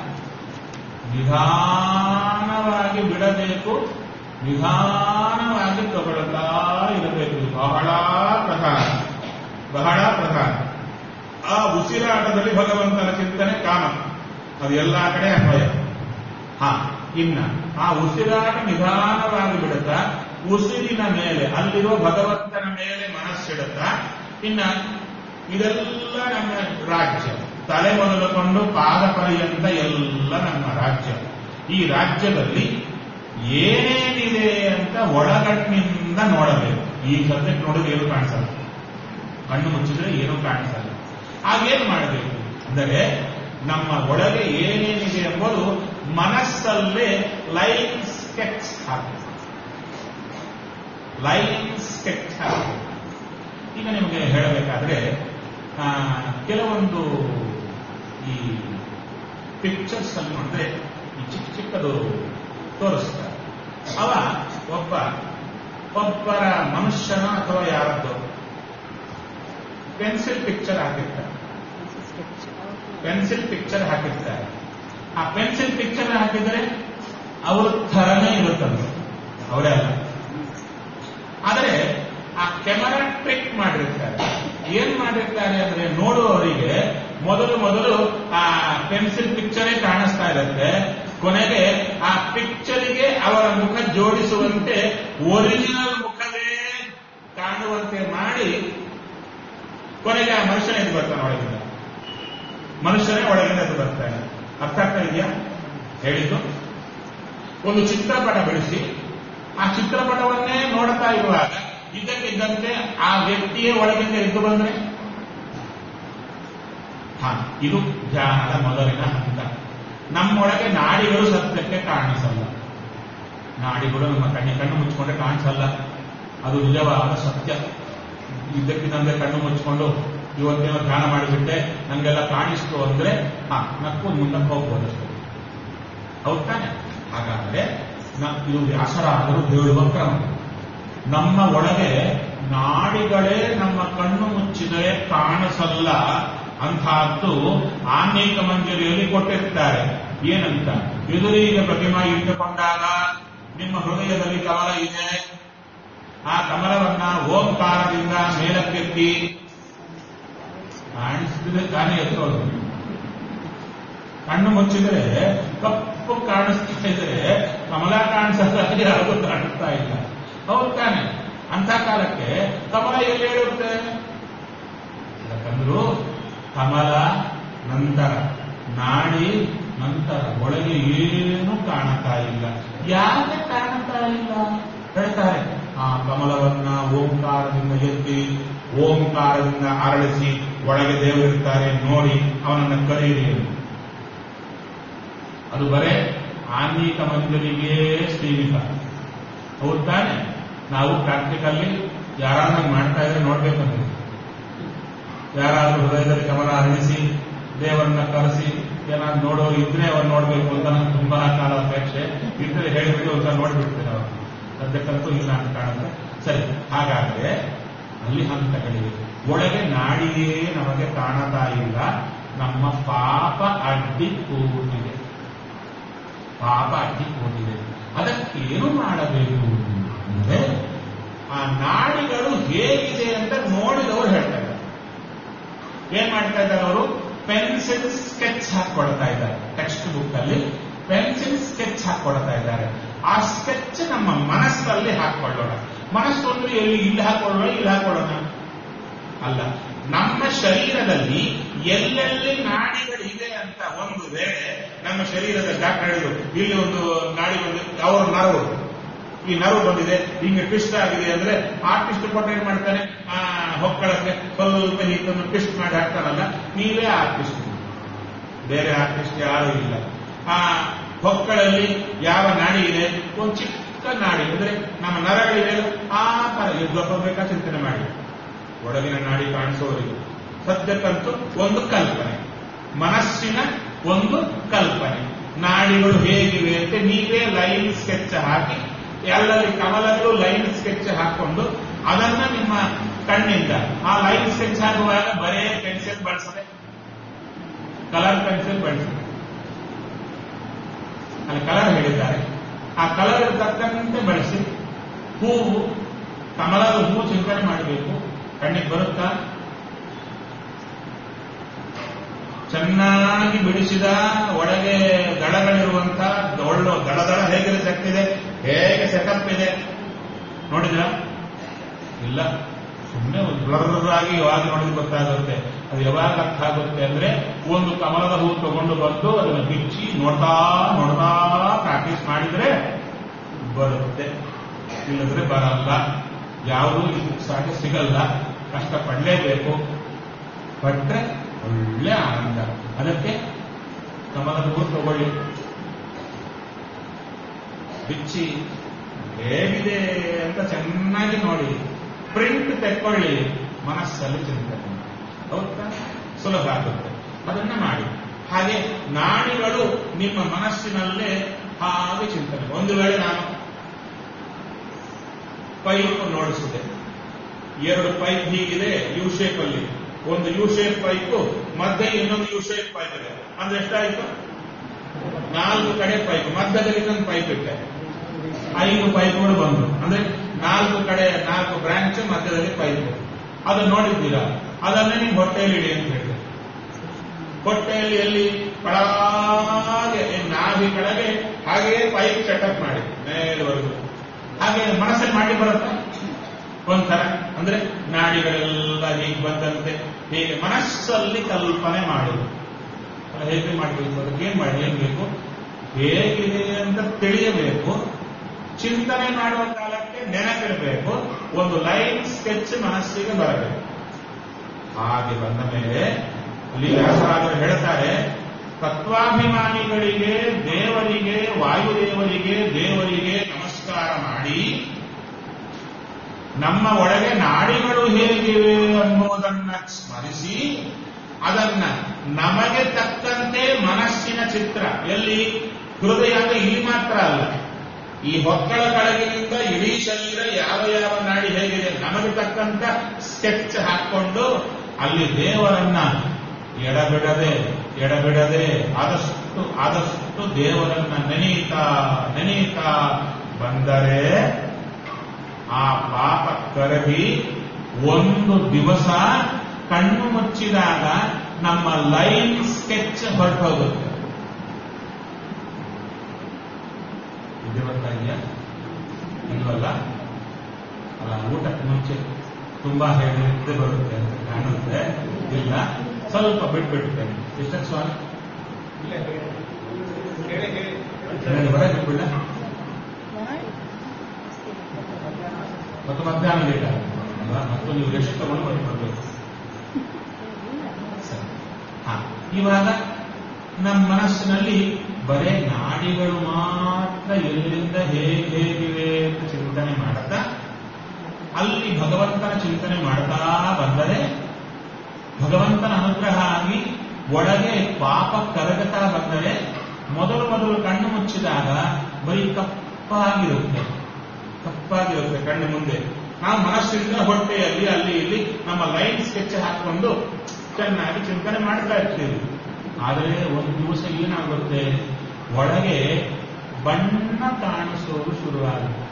ನಿಧಾನವಾಗಿ ಬಿಡಬೇಕು ನಿಧಾನವಾಗಿ ತಗೊಳ್ತಾ ಇರಬೇಕು ಇದು ಬಹಳ ಪ್ರಧಾನ ಬಹಳ ಪ್ರಧಾನ ಆ ಉಸಿರಾಟದಲ್ಲಿ ಭಗವಂತನ ಚಿಂತನೆ ಕಾಮ ಅದು ಎಲ್ಲ ಕಡೆ ಅನ್ವಯ ಹಾ ಇನ್ನ ಆ ಉಸಿರಾಟ ನಿಧಾನವಾಗಿ ಬಿಡುತ್ತಾ ಉಸಿರಿನ ಮೇಲೆ ಅಲ್ಲಿರುವ ಭಗವಂತನ ಮೇಲೆ ಮನಸ್ಸಿಡುತ್ತಾ ಇನ್ನ ಇದೆಲ್ಲ ನಮ್ಮ ರಾಜ್ಯ ತಲೆ ಮೊದಲುಕೊಂಡು ಪಾದ ಪರ್ಯಂತ ಎಲ್ಲ ನಮ್ಮ ರಾಜ್ಯ ಈ ರಾಜ್ಯದಲ್ಲಿ ಏನೇನಿದೆ ಅಂತ ಒಳಗಣ್ಣಿಂದ ನೋಡಬೇಕು ಈ ಸಬ್ಜೆಕ್ಟ್ ನೋಡಿದ್ರೆ ಏನು ಕಾಣಿಸಲ್ಲ ಕಣ್ಣು ಮುಚ್ಚಿದ್ರೆ ಏನೂ ಕಾಣಿಸಲ್ಲ ಹಾಗೇನು ಮಾಡಬೇಕು ಅಂದರೆ ನಮ್ಮ ಒಳಗೆ ಏನೇನಿದೆ ಎಂಬುದು ಮನಸ್ಸಲ್ಲೇ ಲೈನ್ ಸ್ಕೆಚ್ ಹಾಕಬೇಕು ಲೈನ್ ಸ್ಕೆಚ್ ಹಾಕಬೇಕು ಈಗ ನಿಮಗೆ ಹೇಳಬೇಕಾದ್ರೆ ಆ, ಕೆಲವೊಂದು ಈ ಪಿಕ್ಚರ್ಸ್ ಅನ್ನು ಅಂದ್ರೆ ಈ ಚಿಕ್ಕ ಚಿಕ್ಕದು ತೋರಿಸ್ತಾರೆ ಅವ ಒಬ್ಬ ಒಬ್ಬರ ಮನುಷ್ಯನ ಅಥವಾ ಯಾರದ್ದು ಪೆನ್ಸಿಲ್ ಪಿಕ್ಚರ್ ಹಾಕಿರ್ತಾರೆ ಪೆನ್ಸಿಲ್ ಪಿಕ್ಚರ್ ಹಾಕಿರ್ತಾರೆ ಆ ಪೆನ್ಸಿಲ್ ಪಿಕ್ಚರ್ ಹಾಕಿದರೆ ಅವ್ರ ಥರನೇ ಇರುತ್ತಂತೆ ಅವರೇ ಅಲ್ಲ ಆದರೆ ಆ ಕೆಮರಾ ಟ್ರಿಕ್ ಮಾಡಿರ್ತಾರೆ ಏನ್ ಮಾಡಿರ್ತಾರೆ ಅಂದ್ರೆ ನೋಡುವವರಿಗೆ ಮೊದಲು ಮೊದಲು ಆ ಪೆನ್ಸಿಲ್ ಪಿಕ್ಚರೇ ಕಾಣಿಸ್ತಾ ಇರುತ್ತೆ ಕೊನೆಗೆ ಆ ಪಿಕ್ಚರಿಗೆ ಅವರ ಮುಖ ಜೋಡಿಸುವಂತೆ ಒರಿಜಿನಲ್ ಮುಖವೇ ಕಾಣುವಂತೆ ಮಾಡಿ ಕೊನೆಗೆ ಆ ಮನುಷ್ಯನೇ ಎದ್ದು ಬರ್ತಾನೆ ಒಳಗಿಂದ ಮನುಷ್ಯನೇ ಒಳಗಿಂದ ಎದ್ದು ಬರ್ತಾನೆ ಅರ್ಥ ಆಗ್ತಾ ಇದೆಯಾ ಹೇಳಿದ್ದು ಒಂದು ಚಿತ್ರಪಟ ಬಿಡಿಸಿ ಆ ಚಿತ್ರಪಟವನ್ನೇ ನೋಡ್ತಾ ಇರುವಾಗ ಇದ್ದಕ್ಕಿದ್ದಂತೆ ಆ ವ್ಯಕ್ತಿಯೇ ಒಳಗಿಂದ ಎದ್ದು ಬಂದ್ರೆ ಹಾ ಇದು ಧ್ಯಾನದ ಮೊದಲಿನ ಹಂತ ನಮ್ಮೊಳಗೆ ನಾಡಿಗಳು ಸತ್ಯಕ್ಕೆ ಕಾಣಿಸಲ್ಲ ನಾಡಿಗಳು ನಮ್ಮ ಕಣ್ಣಿ ಕಣ್ಣು ಮುಚ್ಚಿಕೊಂಡ್ರೆ ಕಾಣಿಸಲ್ಲ ಅದು ನಿಜವಾದ ಸತ್ಯ ಇದ್ದಕ್ಕಿದ್ದಂತೆ ಕಣ್ಣು ಮುಚ್ಚಿಕೊಂಡು ಇವತ್ತೇನೋ ಧ್ಯಾನ ಮಾಡಿಬಿಟ್ಟೆ ನಂಗೆಲ್ಲ ಕಾಣಿಸ್ತು ಅಂದ್ರೆ ಹಾ ನಕ್ಕು ಮುಂದಕ್ಕೆ ಹೋಗ್ಬೋದು ಅಷ್ಟೇ ಹೌದ್ ತಾನೆ ಹಾಗಾದ್ರೆ ನ- ಇದು ವ್ಯಾಸರಾದರು ಹೇಳುವ ಕ್ರಮ ನಮ್ಮ ಒಳಗೆ ನಾಡಿಗಳೇ ನಮ್ಮ ಕಣ್ಣು ಮುಚ್ಚಿದರೆ ಕಾಣಿಸಲ್ಲ ಅಂತಹದ್ದು ಆನ್ಮೀಕ ಮಂಜರಿಯಲ್ಲಿ ಕೊಟ್ಟಿರ್ತಾರೆ ಏನಂತ ಎದುರಿಗೆ ಪ್ರತಿಮಾ ಇಟ್ಟುಕೊಂಡಾಗ ನಿಮ್ಮ ಹೃದಯದಲ್ಲಿ ಕಮಲ ಇದೆ ಆ ಕಮಲವನ್ನ ಓಂಕಾರದಿಂದ ಮೇಲಕ್ಕೆತ್ತಿ ಕಾಣಿಸಿದ್ರೆ ತಾನೇ ಎತ್ತೋದು ಕಣ್ಣು ಮುಚ್ಚಿದರೆ ಕಪ್ಪು ಕಾಣಿಸ್ತಾ ಇದ್ರೆ ಕಮಲ ಕಾಣಿಸಲ್ಲ ಯಾವುದು ಕಾಣಿಸ್ತಾ ಇಲ್ಲ ಹೌದು ತಾನೆ ಅಂತ ಕಾಲಕ್ಕೆ ಕಮಲ ಎಲ್ಲಿ ಹೇಳುತ್ತೆ ಯಾಕಂದ್ರು ಕಮಲ ನಂತರ ನಾಡಿ ನಂತರ ಒಳಗೆ ಏನು ಕಾಣತಾ ಇಲ್ಲ ಯಾಕೆ ಕಾಣತಾ ಇಲ್ಲ ಹೇಳ್ತಾರೆ ಆ ಕಮಲವನ್ನ ಓಂಕಾರದಿಂದ ಎತ್ತಿ ಓಂಕಾರದಿಂದ ಅರಳಿಸಿ ಒಳಗೆ ದೇವರಿರ್ತಾರೆ ನೋಡಿ ಅವನನ್ನ ಕರೆಯಿರಿ ಎಂದು. ಅದು ಬರೇ ಆನ್ಮೀಕ ಮಂದಿರಿಗೆ ಸೀಮಿತ ಹೌದು ತಾನೆ ನಾವು ಪ್ರಾಕ್ಟಿಕಲ್ಲಿ ಯಾರನ್ನ ಮಾಡ್ತಾ ಇದ್ರೆ ನೋಡ್ಬೇಕಂದ್ರೆ ಯಾರಾದ್ರೂ ಹೃದಯದಲ್ಲಿ ಕಮಲ ಅರಳಿಸಿ ದೇವರನ್ನ ಕರೆಸಿ ಏನಾದ್ರು ನೋಡೋರು ಇದ್ರೆ ಅವ್ರು ನೋಡ್ಬೇಕು ಅಂತ ನಂಗೆ ತುಂಬಾ ಕಾಲ ಅಪೇಕ್ಷೆ ಇದ್ರೆ ಹೇಳಿಬಿಟ್ಟು ಒಂದ್ಸಲ ನೋಡ್ಬಿಡ್ತೇನೆ ಅವರು ಸದ್ಯಕ್ಕಂತೂ ಇಲ್ಲ ಅಂತ ಕಾಣುತ್ತೆ ಸರಿ ಹಾಗಾದ್ರೆ ಅಲ್ಲಿ ಹಂತಗಳಿವೆ ಒಳಗೆ ನಾಡಿಯೇ ನಮಗೆ ಕಾಣತಾ ಇಲ್ಲ ನಮ್ಮ ಪಾಪ ಅಡ್ಡಿ ಕೂಡಿದೆ ಪಾಪ ಅಡ್ಡಿ ಕೂಡಿದೆ ಅದಕ್ಕೇನು ಮಾಡಬೇಕು ಅಂದ್ರೆ ಆ ನಾಡಿಗಳು ಹೇಗಿದೆ ಅಂತ ನೋಡಿದವರು ಹೇಳ್ತಾ ಇದ್ದಾರೆ ಏನ್ ಮಾಡ್ತಾ ಇದ್ದಾರೆ ಅವರು ಪೆನ್ಸಿಲ್ ಸ್ಕೆಚ್ ಹಾಕೊಳ್ತಾ ಇದ್ದಾರೆ ಟೆಕ್ಸ್ಟ್ ಬುಕ್ ಅಲ್ಲಿ ಪೆನ್ಸಿಲ್ ಸ್ಕೆಚ್ ಹಾಕೊಳ್ತಾ ಇದ್ದಾರೆ ಆ ಸ್ಕೆಚ್ ನಮ್ಮ ಮನಸ್ಸಲ್ಲಿ ಹಾಕೊಳ್ಳೋಣ ಮನಸ್ಸು ಅಂದ್ರೆ ಎಲ್ಲಿ ಇಲ್ಲಿ ಹಾಕೊಳ್ಳೋಣ ಇಲ್ಲಿ ಹಾಕೊಳ್ಳೋಣ ಅಲ್ಲ ನಮ್ಮ ಶರೀರದಲ್ಲಿ ಎಲ್ಲೆಲ್ಲಿ ನಾಡಿಗಳಿದೆ ಅಂತ ಒಂದು ವೇಳೆ ನಮ್ಮ ಶರೀರದ ಡಾಕ್ಟರ್ ಹೇಳಿದ್ರು ಇಲ್ಲಿ ಒಂದು ನಾಡಿ ಬಂದಿದೆ ಅವ್ರ ನರವು ಈ ನರವು ಬಂದಿದೆ ಹಿಂಗೆ ಟ್ವಿಸ್ಟ್ ಆಗಿದೆ ಅಂದ್ರೆ ಆರ್ಟಿಸ್ಟ್ ಕೊಟ್ಟು ಏನ್ ಮಾಡ್ತಾನೆ ಆ ಹೊಕ್ಕಳಕ್ಕೆ ಸ್ವಲ್ಪ ಹೀಗನ್ನು ಟ್ವಿಸ್ಟ್ ಮಾಡಿ ಹಾಕ್ತಾರಲ್ಲ ನೀವೇ ಆರ್ಟಿಸ್ಟ್ ಬೇರೆ ಆರ್ಟಿಸ್ಟ್ ಯಾರು ಇಲ್ಲ ಆ ಹೊಕ್ಕಳಲ್ಲಿ ಯಾವ ನಾಡಿ ಇದೆ ಒಂದು ಚಿಕ್ಕ ನಾಡಿ ಅಂದ್ರೆ ನಮ್ಮ ನರಗಳಿದೆ ಆ ತರ ಬೇಕಾ ಚಿಂತನೆ ಮಾಡಿ ಒಳಗಿನ ನಾಡಿ ಕಾಣಿಸೋರಿಗೆ ಸದ್ಯಕ್ಕಂತೂ ಒಂದು ಕಲ್ಪನೆ ಮನಸ್ಸಿನ ಒಂದು ಕಲ್ಪನೆ ನಾಡಿಗಳು ಹೇಗಿವೆ ಅಂತ ನೀವೇ ಲೈನ್ ಸ್ಕೆಚ್ ಹಾಕಿ ಎಲ್ಲಲ್ಲಿ ಕಮಲಲ್ಲೂ ಲೈನ್ ಸ್ಕೆಚ್ ಹಾಕೊಂಡು ಅದನ್ನ ನಿಮ್ಮ ಕಣ್ಣಿಂದ ಆ ಲೈನ್ ಸ್ಕೆಚ್ ಹಾಕುವಾಗ ಬರೇ ಪೆನ್ಸಿಲ್ ಬಳಸದೆ ಕಲರ್ ಪೆನ್ಸಿಲ್ ಬಳಸದೆ ಅಲ್ಲಿ ಕಲರ್ ಹೇಳಿದ್ದಾರೆ ಆ ಕಲರ್ ತಕ್ಕಂತೆ ಬಳಸಿ ಹೂವು ಕಮಲದ ಹೂವು ಚಿಂತನೆ ಮಾಡಬೇಕು ಕಣ್ಣಿಗೆ ಬರುತ್ತಾ ಚೆನ್ನಾಗಿ ಬಿಡಿಸಿದ ಒಳಗೆ ದಳಗಳಿರುವಂತ ಒಳ್ಳು ದಳ ದಳ ಹೇಗೆ ಸೆಟ್ ಇದೆ ಹೇಗೆ ಸೆಟಪ್ ಇದೆ ನೋಡಿದ್ರ ಇಲ್ಲ ಸುಮ್ಮನೆ ಬ್ಲರ್ ಆಗಿ ಯಾವಾಗ ನೋಡಿದ್ರೆ ಗೊತ್ತಾಗುತ್ತೆ ಅದು ಯಾವಾಗ ಅರ್ಥ ಆಗುತ್ತೆ ಅಂದ್ರೆ ಒಂದು ಕಮಲದ ಹೂ ತಗೊಂಡು ಬಂದು ಅದನ್ನು ಬಿಚ್ಚಿ ನೋಡ್ತಾ ನೋಡ್ತಾ ಪ್ರಾಕ್ಟೀಸ್ ಮಾಡಿದ್ರೆ ಬರುತ್ತೆ ಇಲ್ಲದ್ರೆ ಬರಲ್ಲ ಯಾವುದು ಸಾಧ್ಯ ಸಿಗಲ್ಲ ಕಷ್ಟಪಡಲೇಬೇಕು ಪಟ್ರೆ ಒಳ್ಳೆ ಆನಂದ ಅದಕ್ಕೆ ಕಮಲದ ಹೂ ತಗೊಳ್ಳಿ ಬಿಚ್ಚಿ ಹೇಗಿದೆ ಅಂತ ಚೆನ್ನಾಗಿ ನೋಡಿ ಪ್ರಿಂಟ್ ತೆಕ್ಕೊಳ್ಳಿ ಮನಸ್ಸಲ್ಲಿ ಚಿಂತನೆ ಮಾಡಿ. ಹೌದಾ ಸುಲಭ ಆಗುತ್ತೆ ಅದನ್ನ ಮಾಡಿ ಹಾಗೆ ನಾಡಿಗಳು ನಿಮ್ಮ ಮನಸ್ಸಿನಲ್ಲೇ ಹಾಗೆ ಚಿಂತನೆ ಒಂದು ವೇಳೆ ನಾನು ಪೈಪ್ ನೋಡಿಸಿದೆ ಎರಡು ಪೈಪ್ ಹೀಗಿದೆ ಯು ಶೇಪ್ ಅಲ್ಲಿ ಒಂದು ಯು ಶೇಪ್ ಪೈಪ್ ಮಧ್ಯೆ ಇನ್ನೊಂದು ಯು ಶೇಪ್ ಪೈಪ್ ಇದೆ ಅಂದ್ರೆ ಎಷ್ಟಾಯ್ತು ನಾಲ್ಕು ಕಡೆ ಪೈಪ್ ಮಧ್ಯದಲ್ಲಿ ಇನ್ನೊಂದು ಪೈಪ್ ಇಟ್ಟೆ ಐದು ಪೈಪ್ಗಳು ಬಂದು ಅಂದ್ರೆ ನಾಲ್ಕು ಕಡೆ ನಾಲ್ಕು ಬ್ರಾಂಚ್ ಮಧ್ಯದಲ್ಲಿ ಪೈಪ್ ಅದು ನೋಡಿದ್ದೀರಾ ಅದನ್ನೇ ನಿಮ್ಗೆ ಹೊಟ್ಟೆಯಲ್ಲಿ ಇಡಿ ಅಂತ ಹೇಳಿದೆ ಹೊಟ್ಟೆಯಲ್ಲಿ ಎಲ್ಲಿ ಒಳಗೆ ನಾಭಿ ಕೆಳಗೆ ಹಾಗೆಯೇ ಪೈಪ್ ಸೆಟಪ್ ಮಾಡಿ ಮೇಲ್ವರೆಗೂ ಹಾಗೆ ಮನಸ್ಸಲ್ಲಿ ಮಾಡಿ ಬರುತ್ತಾ ಒಂಥರ ಅಂದ್ರೆ ನಾಡಿಗಳೆಲ್ಲ ಹೀಗೆ ಬಂದಂತೆ ಹೀಗೆ ಮನಸ್ಸಲ್ಲಿ ಕಲ್ಪನೆ ಮಾಡುದು ಅಲ್ಲ, ಹೇಗೆ ಮಾಡಬೇಕು ಅದಕ್ಕೆ ಏನ್ ಮಾಡಿ ಏನ್ ಬೇಕು ಹೇಗಿದೆ ಅಂತ ತಿಳಿಯಬೇಕು ಚಿಂತನೆ ಮಾಡುವ ಕಾಲಕ್ಕೆ ನೆನಪಿರಬೇಕು ಒಂದು ಲೈನ್ ಸ್ಕೆಚ್ ಮನಸ್ಸಿಗೆ ಬರಬೇಕು ಹಾಗೆ ಬಂದ ಮೇಲೆ ಇಲ್ಲಿ ವ್ಯಾಸರಾಜರು ಹೇಳ್ತಾರೆ ತತ್ವಾಭಿಮಾನಿಗಳಿಗೆ ದೇವರಿಗೆ ವಾಯುದೇವರಿಗೆ ದೇವರಿಗೆ ನಮಸ್ಕಾರ ಮಾಡಿ ನಮ್ಮ ಒಳಗೆ ನಾಡಿಗಳು ಹೇಗಿವೆ ಅನ್ನೋದನ್ನ ಸ್ಮರಿಸಿ ಅದನ್ನ ನಮಗೆ ತಕ್ಕಂತೆ ಮನಸ್ಸಿನ ಚಿತ್ರ ಎಲ್ಲಿ ಹೃದಯ ಅಂದ್ರೆ ಇಲ್ಲಿ ಮಾತ್ರ ಅಲ್ಲ ಈ ಹೊಕ್ಕಳ ಕೆಳಗಿನಿಂದ ಇಡೀ ಶರೀರ ಯಾವ ಯಾವ ನಾಡಿ ಹೇಗಿದೆ ನಮಗೆ ತಕ್ಕಂತ ಸ್ಕೆಚ್ ಹಾಕೊಂಡು ಅಲ್ಲಿ ದೇವರನ್ನ ಎಡಬಿಡದೆ ಎಡಬಿಡದೆ ಆದಷ್ಟು ಆದಷ್ಟು ದೇವರನ್ನ ನೆನೆಯುತ್ತಾ ನೆನೆಯುತ್ತಾ ಬಂದರೆ ಆ ಪಾಪ ಕರಗಿ ಒಂದು ದಿವಸ ಕಣ್ಣು ಮುಚ್ಚಿದಾಗ ನಮ್ಮ ಲೈನ್ ಸ್ಕೆಚ್ ಹೊರಟೋಗುತ್ತೆ ಇದು ಬರ್ತಾ ಇದೆಯಾ ಇಲ್ವಲ್ಲ ಅಲ್ಲ ಊಟಕ್ಕೆ ಮುಂಚೆ ತುಂಬಾ ಹೇಳಿದ್ರೆ ಬರುತ್ತೆ ಅಂತ ಕಾಣುತ್ತೆ ಇಲ್ಲ ಸ್ವಲ್ಪ ಬಿಟ್ಬಿಡ್ತೇನೆ ಎಷ್ಟಕ್ಕೆ ಸ್ವಾಮಿ ಹೇಳಿ ಹೊರಗೆ ಬಿಟ್ಬಿಡ ಮತ್ತು ಮಧ್ಯಾಹ್ನ ಲೇಟ್ ಆಗುತ್ತೆ ಅಲ್ವಾ ಮತ್ತು ನೀವು ರೆಸ್ಟ್ ತಗೊಂಡು ಹೊರಗೆ ಬರಬೇಕು ಸರಿ ಹಾ ಇವಾಗ ನಮ್ಮ ಮನಸ್ಸಿನಲ್ಲಿ ಬರೇ ನಾಡಿಗಳು ಮಾತ್ರ ಎಲ್ಲಿಂದ ಹೇಗೆ ಹೇಗಿವೆ ಅಂತ ಚಿಂತನೆ ಮಾಡುತ್ತಾ ಅಲ್ಲಿ ಭಗವಂತನ ಚಿಂತನೆ ಮಾಡ್ತಾ ಬಂದರೆ ಭಗವಂತನ ಅನುಗ್ರಹ ಆಗಿ ಒಳಗೆ ಪಾಪ ಕರಗತಾ ಬಂದರೆ ಮೊದಲು ಮೊದಲು ಕಣ್ಣು ಮುಚ್ಚಿದಾಗ ಬರೀ ಕಪ್ಪಾಗಿರುತ್ತೆ ಕಪ್ಪಾಗಿರುತ್ತೆ ಕಣ್ಣು ಮುಂದೆ ನಾವು ಮನಸ್ಸಿಂದ ಹೊಟ್ಟೆಯಲ್ಲಿ ಅಲ್ಲಿ ಇಲ್ಲಿ ನಮ್ಮ ಲೈನ್ ಸ್ಕೆಚ್ ಹಾಕೊಂಡು ಚೆನ್ನಾಗಿ ಚಿಂತನೆ ಮಾಡ್ತಾ ಇರ್ತೀವಿ ಆದರೆ ಒಂದು ದಿವಸ ಏನಾಗುತ್ತೆ ಒಳಗೆ ಬಣ್ಣ ಕಾಣಿಸೋದು ಶುರುವಾಗುತ್ತೆ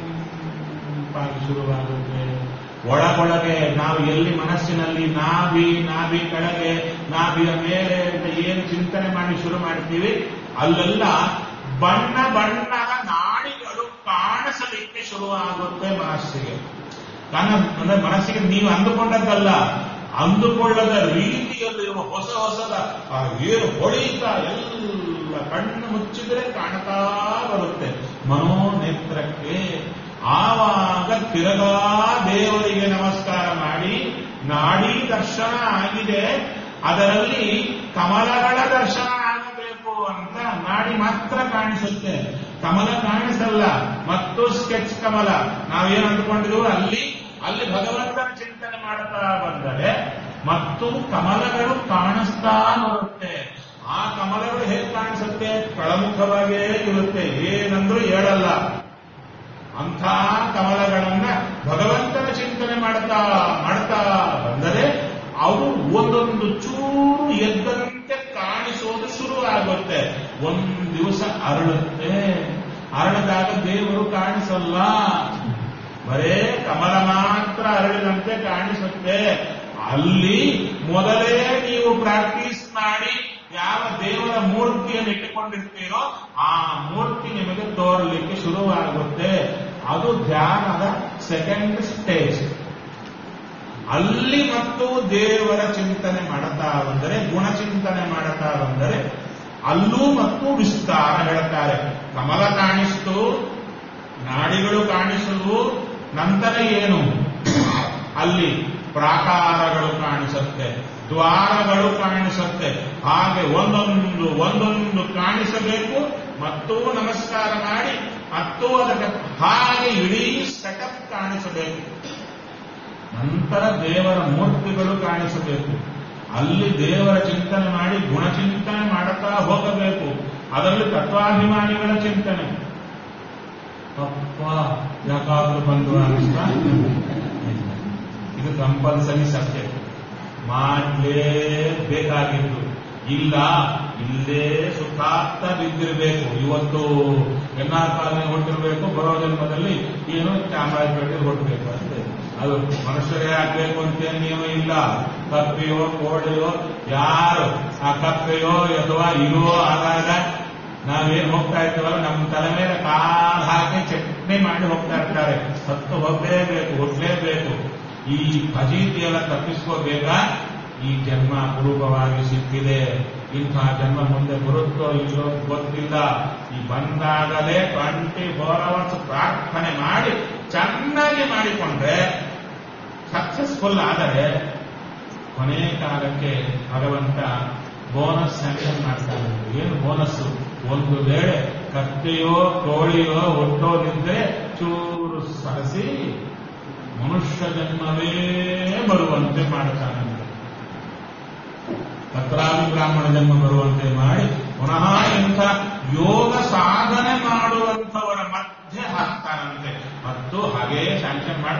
ಕೆಂಪಾಗಿ ಶುರುವಾಗುತ್ತೆ ಒಳಗೊಳಗೆ ನಾವು ಎಲ್ಲಿ ಮನಸ್ಸಿನಲ್ಲಿ ನಾಭಿ ನಾಭಿ ಕೆಳಗೆ ನಾಭಿಯ ಮೇಲೆ ಅಂತ ಏನು ಚಿಂತನೆ ಮಾಡಿ ಶುರು ಮಾಡ್ತೀವಿ ಅಲ್ಲೆಲ್ಲ ಬಣ್ಣ ಬಣ್ಣದ ನಾಡಿಗಳು ಕಾಣಿಸಲಿಕ್ಕೆ ಶುರುವಾಗುತ್ತೆ ಮನಸ್ಸಿಗೆ ಕಾರಣ ಅಂದ್ರೆ ಮನಸ್ಸಿಗೆ ನೀವು ಅಂದುಕೊಂಡದ್ದಲ್ಲ ಅಂದುಕೊಳ್ಳದ ರೀತಿಯಲ್ಲಿರುವ ಹೊಸ ಹೊಸದ ಆ ಏನು ಹೊಳೆಯುತ್ತಾ ಎಲ್ಲ ಕಣ್ಣು ಮುಚ್ಚಿದ್ರೆ ಕಾಣ್ತಾ ಬರುತ್ತೆ ಮನೋನೇತ್ರಕ್ಕೆ ಆವಾಗ ತಿರಗಾ ದೇವರಿಗೆ ನಮಸ್ಕಾರ ಮಾಡಿ ನಾಡಿ ದರ್ಶನ ಆಗಿದೆ ಅದರಲ್ಲಿ ಕಮಲಗಳ ದರ್ಶನ ಆಗಬೇಕು ಅಂತ ನಾಡಿ ಮಾತ್ರ ಕಾಣಿಸುತ್ತೆ ಕಮಲ ಕಾಣಿಸಲ್ಲ ಮತ್ತು ಸ್ಕೆಚ್ ಕಮಲ ನಾವೇನು ಅಂದುಕೊಂಡಿದ್ವು ಅಲ್ಲಿ ಅಲ್ಲಿ ಭಗವಂತನ ಚಿಂತನೆ ಮಾಡ್ತಾ ಬಂದರೆ ಮತ್ತು ಕಮಲಗಳು ಕಾಣಿಸ್ತಾ ಬರುತ್ತೆ ಆ ಕಮಲಗಳು ಹೇಗೆ ಕಾಣಿಸುತ್ತೆ ಕಳಮುಖವಾಗೇ ಇರುತ್ತೆ ಏನಂದ್ರೂ ಹೇಳಲ್ಲ ಅಂಥ ಕಮಲಗಳನ್ನ ಭಗವಂತನ ಚಿಂತನೆ ಮಾಡ್ತಾ ಮಾಡ್ತಾ ಬಂದರೆ ಅವು ಒಂದೊಂದು ಚೂರು ಎದ್ದಂತೆ ಕಾಣಿಸೋದು ಶುರು ಆಗುತ್ತೆ ಒಂದು ದಿವಸ ಅರಳುತ್ತೆ ಅರಳದಾಗ ದೇವರು ಕಾಣಿಸಲ್ಲ ಬರೇ ಕಮಲ ಮಾತ್ರ ಅರಳಿದಂತೆ ಕಾಣಿಸುತ್ತೆ ಅಲ್ಲಿ ಮೊದಲೇ ನೀವು ಪ್ರಾಕ್ಟೀಸ್ ಮಾಡಿ ಯಾವ ದೇವರ ಮೂರ್ತಿಯನ್ನು ಇಟ್ಟುಕೊಂಡಿರ್ತೀರೋ ಆ ಮೂರ್ತಿ ನಿಮಗೆ ತೋರಲಿಕ್ಕೆ ಶುರುವಾಗುತ್ತೆ ಅದು ಧ್ಯಾನದ ಸೆಕೆಂಡ್ ಸ್ಟೇಜ್ ಅಲ್ಲಿ ಮತ್ತು ದೇವರ ಚಿಂತನೆ ಮಾಡುತ್ತಾ ಬಂದರೆ ಗುಣಚಿಂತನೆ ಮಾಡುತ್ತಾ ಬಂದರೆ ಅಲ್ಲೂ ಮತ್ತು ವಿಸ್ತಾರ ಹೇಳ್ತಾರೆ ಕಮಲ ಕಾಣಿಸ್ತು ನಾಡಿಗಳು ಕಾಣಿಸುವು ನಂತರ ಏನು ಅಲ್ಲಿ ಪ್ರಾಕಾರಗಳು ಕಾಣಿಸುತ್ತೆ ದ್ವಾರಗಳು ಕಾಣಿಸುತ್ತೆ ಹಾಗೆ ಒಂದೊಂದು ಒಂದೊಂದು ಕಾಣಿಸಬೇಕು ಮತ್ತು ನಮಸ್ಕಾರ ಮಾಡಿ ಮತ್ತು ಅದಕ್ಕೆ ಹಾಗೆ ಇಡೀ ಸೆಟಪ್ ಕಾಣಿಸಬೇಕು ನಂತರ ದೇವರ ಮೂರ್ತಿಗಳು ಕಾಣಿಸಬೇಕು ಅಲ್ಲಿ ದೇವರ ಚಿಂತನೆ ಮಾಡಿ ಗುಣಚಿಂತನೆ ಮಾಡುತ್ತಾ ಹೋಗಬೇಕು ಅದರಲ್ಲಿ ತತ್ವಾಭಿಮಾನಿಗಳ ಚಿಂತನೆ ಅಪ್ಪ ಯಾಕಾದ್ರೂ ಬಂದು ಅನಿಸ್ತಾ ಇದು ಕಂಪಲ್ಸರಿ ಸಬ್ಜೆಕ್ಟ್ ಮಾಡಲೇಬೇಕಾಗಿದ್ದು ಇಲ್ಲ ಇಲ್ಲೇ ಸುಖಾರ್ಥ ಬಿದ್ದಿರಬೇಕು ಇವತ್ತು ಎನ್ ಆರ್ ಕಾಲನಿ ಹೊಟ್ಟಿರಬೇಕು ಬರೋ ಜನ್ಮದಲ್ಲಿ ಏನು ಚಾಮರಾಜಪೇಟೆ ಹೊಟ್ಟಬೇಕು ಅಷ್ಟೇ ಅದು ಮನುಷ್ಯರೇ ಆಗ್ಬೇಕು ಅಂತ ನಿಯಮ ಇಲ್ಲ ಕಪ್ಪೆಯೋ ಕೋಳಿಯೋ ಯಾರು ಆ ಕಪ್ಪೆಯೋ ಅಥವಾ ಇರೋ ಆದಾಗ ನಾವೇನ್ ಹೋಗ್ತಾ ಇರ್ತೀವಲ್ಲ ನಮ್ಮ ತಲೆ ಮೇಲೆ ಕಾಲ್ ಹಾಕಿ ಚಟ್ನಿ ಮಾಡಿ ಹೋಗ್ತಾ ಇರ್ತಾರೆ ಸತ್ತು ಹೋಗ್ಲೇಬೇಕು ಹುಟ್ಲೇಬೇಕು ಈ ಫಜೀತಿಯೆಲ್ಲ ತಪ್ಪಿಸ್ಕೋಬೇಕಾ ಈ ಜನ್ಮ ಅಪರೂಪವಾಗಿ ಸಿಕ್ಕಿದೆ ಇಂಥ ಜನ್ಮ ಮುಂದೆ ಬರುತ್ತೋ ಇಲ್ಲೋ ಗೊತ್ತಿಲ್ಲ ಈ ಬಂದಾಗಲೇ ಟ್ವೆಂಟಿ ಫೋರ್ ಅವರ್ಸ್ ಪ್ರಾರ್ಥನೆ ಮಾಡಿ ಚೆನ್ನಾಗಿ ಮಾಡಿಕೊಂಡ್ರೆ ಸಕ್ಸಸ್ಫುಲ್ ಆದರೆ ಕೊನೆ ಕಾಲಕ್ಕೆ ಭಗವಂತ ಬೋನಸ್ ಸ್ಯಾಂಕ್ಷನ್ ಮಾಡ್ತಾನೆ ಏನು ಬೋನಸ್ ಒಂದು ವೇಳೆ ಕತ್ತೆಯೋ ಕೋಳಿಯೋ ಹುಟ್ಟೋದಿದ್ರೆ ಚೂರು ಸರಸಿ ಮನುಷ್ಯ ಜನ್ಮವೇ ಬರುವಂತೆ ಮಾಡ್ತಾನೆ ತತ್ರಾದಿ ಬ್ರಾಹ್ಮಣ ಜನ್ಮ ಬರುವಂತೆ ಮಾಡಿ ಪುನಃ ಇಂಥ ಯೋಗ ಸಾಧನೆ ಮಾಡುವಂಥವರ ಮತ್ತೆ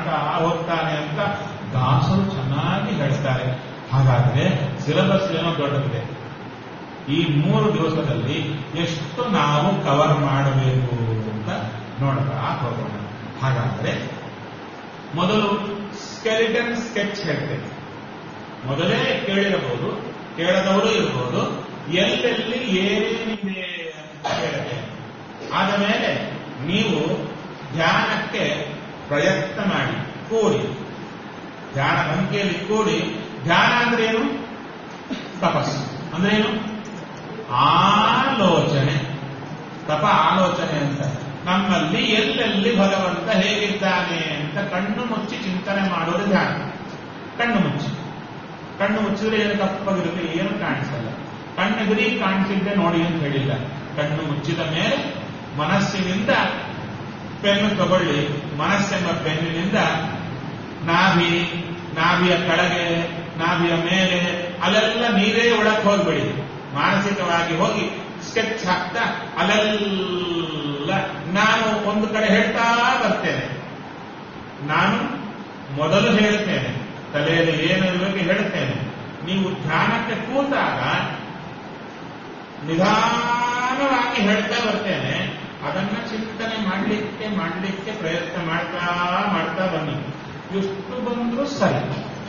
ಮಾಡ್ತಾ ಹೋಗ್ತಾನೆ ಅಂತ ದಾಸರು ಚೆನ್ನಾಗಿ ಹೇಳ್ತಾರೆ ಹಾಗಾದ್ರೆ ಸಿಲೆಬಸ್ ಏನೋ ದೊಡ್ಡದಿದೆ ಈ ಮೂರು ದಿವಸದಲ್ಲಿ ಎಷ್ಟು ನಾವು ಕವರ್ ಮಾಡಬೇಕು ಅಂತ ನೋಡ್ತಾ ಹೋಗೋಣ ಹಾಗಾದ್ರೆ ಮೊದಲು ಸ್ಕೆಲಿಟನ್ ಸ್ಕೆಚ್ ಹೇಳ್ತೇನೆ ಮೊದಲೇ ಕೇಳಿರಬಹುದು ಕೇಳದವರು ಇರಬಹುದು ಎಲ್ಲೆಲ್ಲಿ ಏನೇನಿದೆ ಅಂತ ಹೇಳ್ತೇನೆ ಆದ ಮೇಲೆ ನೀವು ಧ್ಯಾನಕ್ಕೆ ಪ್ರಯತ್ನ ಮಾಡಿ ಕೂಡಿ ಧ್ಯಾನ ಸಂಖ್ಯೆಯಲ್ಲಿ ಕೂಡಿ ಧ್ಯಾನ ಅಂದ್ರೆ ಏನು ತಪಸ್ಸು ಅಂದ್ರೆ ಏನು ಆಲೋಚನೆ ತಪ ಆಲೋಚನೆ ಅಂತ ನಮ್ಮಲ್ಲಿ ಎಲ್ಲೆಲ್ಲಿ ಭಗವಂತ ಹೇಗಿದ್ದಾನೆ ಅಂತ ಕಣ್ಣು ಮುಚ್ಚಿ ಚಿಂತನೆ ಮಾಡೋದು ಧ್ಯಾನ ಕಣ್ಣು ಮುಚ್ಚಿ ಕಣ್ಣು ಮುಚ್ಚಿದ್ರೆ ಏನು ತಪ್ಪಾಗಿರುತ್ತೆ ಏನು ಕಾಣಿಸಲ್ಲ ಕಣ್ಣೆದುರಿ ಕಾಣಿಸಿದ್ದೆ ನೋಡಿ ಅಂತ ಹೇಳಿಲ್ಲ ಕಣ್ಣು ಮುಚ್ಚಿದ ಮೇಲೆ ಮನಸ್ಸಿನಿಂದ ಪೆನ್ನು ತಗೊಳ್ಳಿ ಮನಸ್ಸೆಂಬ ಪೆನ್ನಿನಿಂದ ನಾಭಿ ನಾಭಿಯ ಕೆಳಗೆ ನಾಭಿಯ ಮೇಲೆ ಅಲ್ಲೆಲ್ಲ ನೀರೇ ಒಳಗೆ ಹೋಗ್ಬೇಡಿ ಮಾನಸಿಕವಾಗಿ ಹೋಗಿ ಸ್ಕೆಚ್ ಹಾಕ್ತಾ ಅಲ್ಲೆಲ್ಲ ನಾನು ಒಂದು ಕಡೆ ಹೇಳ್ತಾ ಬರ್ತೇನೆ ನಾನು ಮೊದಲು ಹೇಳ್ತೇನೆ ತಲೆಯಲ್ಲಿ ಏನಿರಬೇಕು ಹೇಳ್ತೇನೆ ನೀವು ಧ್ಯಾನಕ್ಕೆ ಕೂತಾಗ ನಿಧಾನವಾಗಿ ಹೇಳ್ತಾ ಬರ್ತೇನೆ ಅದನ್ನ ಚಿಂತನೆ ಮಾಡಲಿಕ್ಕೆ ಮಾಡಲಿಕ್ಕೆ ಪ್ರಯತ್ನ ಮಾಡ್ತಾ ಮಾಡ್ತಾ ಬನ್ನಿ ಎಷ್ಟು ಬಂದರೂ ಸರಿ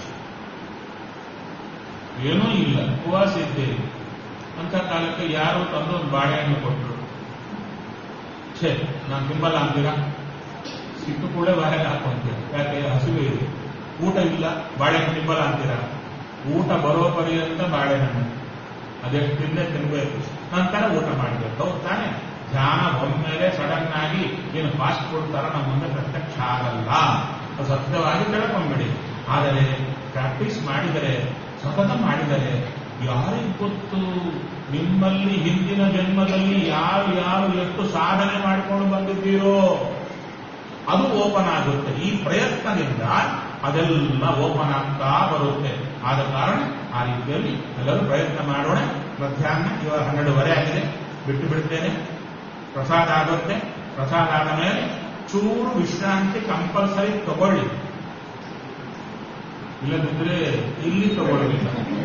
ಏನೂ ಇಲ್ಲ ಉಪವಾಸ ಇದ್ದೇವೆ ಅಂತ ಕಾಲಕ್ಕೆ ಯಾರು ತಂದು ಒಂದು ಬಾಳೆಹಣ್ಣು ಕೊಟ್ಟರು ಛೇ ನಾನು ತಿಂಬಲ್ಲ ಅಂತೀರಾ ಸಿಟ್ಟು ಕೂಡ ಬಾಳೆಗೆ ಹಾಕೊಂತೀರ ಯಾಕೆ ಹಸಿವೆ ಇದೆ ಊಟ ಇಲ್ಲ ಬಾಳೆಹಣ್ಣು ತಿಂಬಲ್ಲ ಅಂತೀರಾ ಊಟ ಬರೋ ಪರ್ಯಂತ ಬಾಳೆಹಣ್ಣು ಅದೆಷ್ಟು ತಿಂದೆ ತಿನ್ಬೇಕು ನಂತರ ಊಟ ಮಾಡಬೇಕು ಹೌದು ತಾನೆ ಧ್ಯಾನ ಒಮ್ಮೆಲೆ ಸಡನ್ ಆಗಿ ಏನು ಫಾಸ್ಟ್ ಫುಡ್ ತರ ನಮ್ಮ ಮುಂದೆ ಪ್ರತ್ಯಕ್ಷ ಆಗಲ್ಲ ಅದು ಸತ್ಯವಾಗಿ ತಿಳ್ಕೊಂಬಿಡಿ ಆದರೆ ಪ್ರಾಕ್ಟೀಸ್ ಮಾಡಿದರೆ ಸತತ ಮಾಡಿದರೆ ಯಾರಿಗೆ ಗೊತ್ತು ನಿಮ್ಮಲ್ಲಿ ಹಿಂದಿನ ಜನ್ಮದಲ್ಲಿ ಯಾರು ಯಾರು ಎಷ್ಟು ಸಾಧನೆ ಮಾಡಿಕೊಂಡು ಬಂದಿದ್ದೀರೋ ಅದು ಓಪನ್ ಆಗುತ್ತೆ ಈ ಪ್ರಯತ್ನದಿಂದ ಅದೆಲ್ಲ ಓಪನ್ ಆಗ್ತಾ ಬರುತ್ತೆ ಆದ ಕಾರಣ ಆ ರೀತಿಯಲ್ಲಿ ಎಲ್ಲರೂ ಪ್ರಯತ್ನ ಮಾಡೋಣ ಮಧ್ಯಾಹ್ನ ಇವಾಗ ಹನ್ನೆರಡುವರೆ ಆಗಿದೆ ಬಿಟ್ಟು ಬಿಡ್ತೇನೆ ಪ್ರಸಾದ ಆಗುತ್ತೆ ಪ್ರಸಾದ ಆದ ಮೇಲೆ ಚೂರು ವಿಶ್ರಾಂತಿ ಕಂಪಲ್ಸರಿ ತಗೊಳ್ಳಿ ಇಲ್ಲದಿದ್ರೆ ಇಲ್ಲಿ ತಗೊಳ್ಳಿಲ್ಲ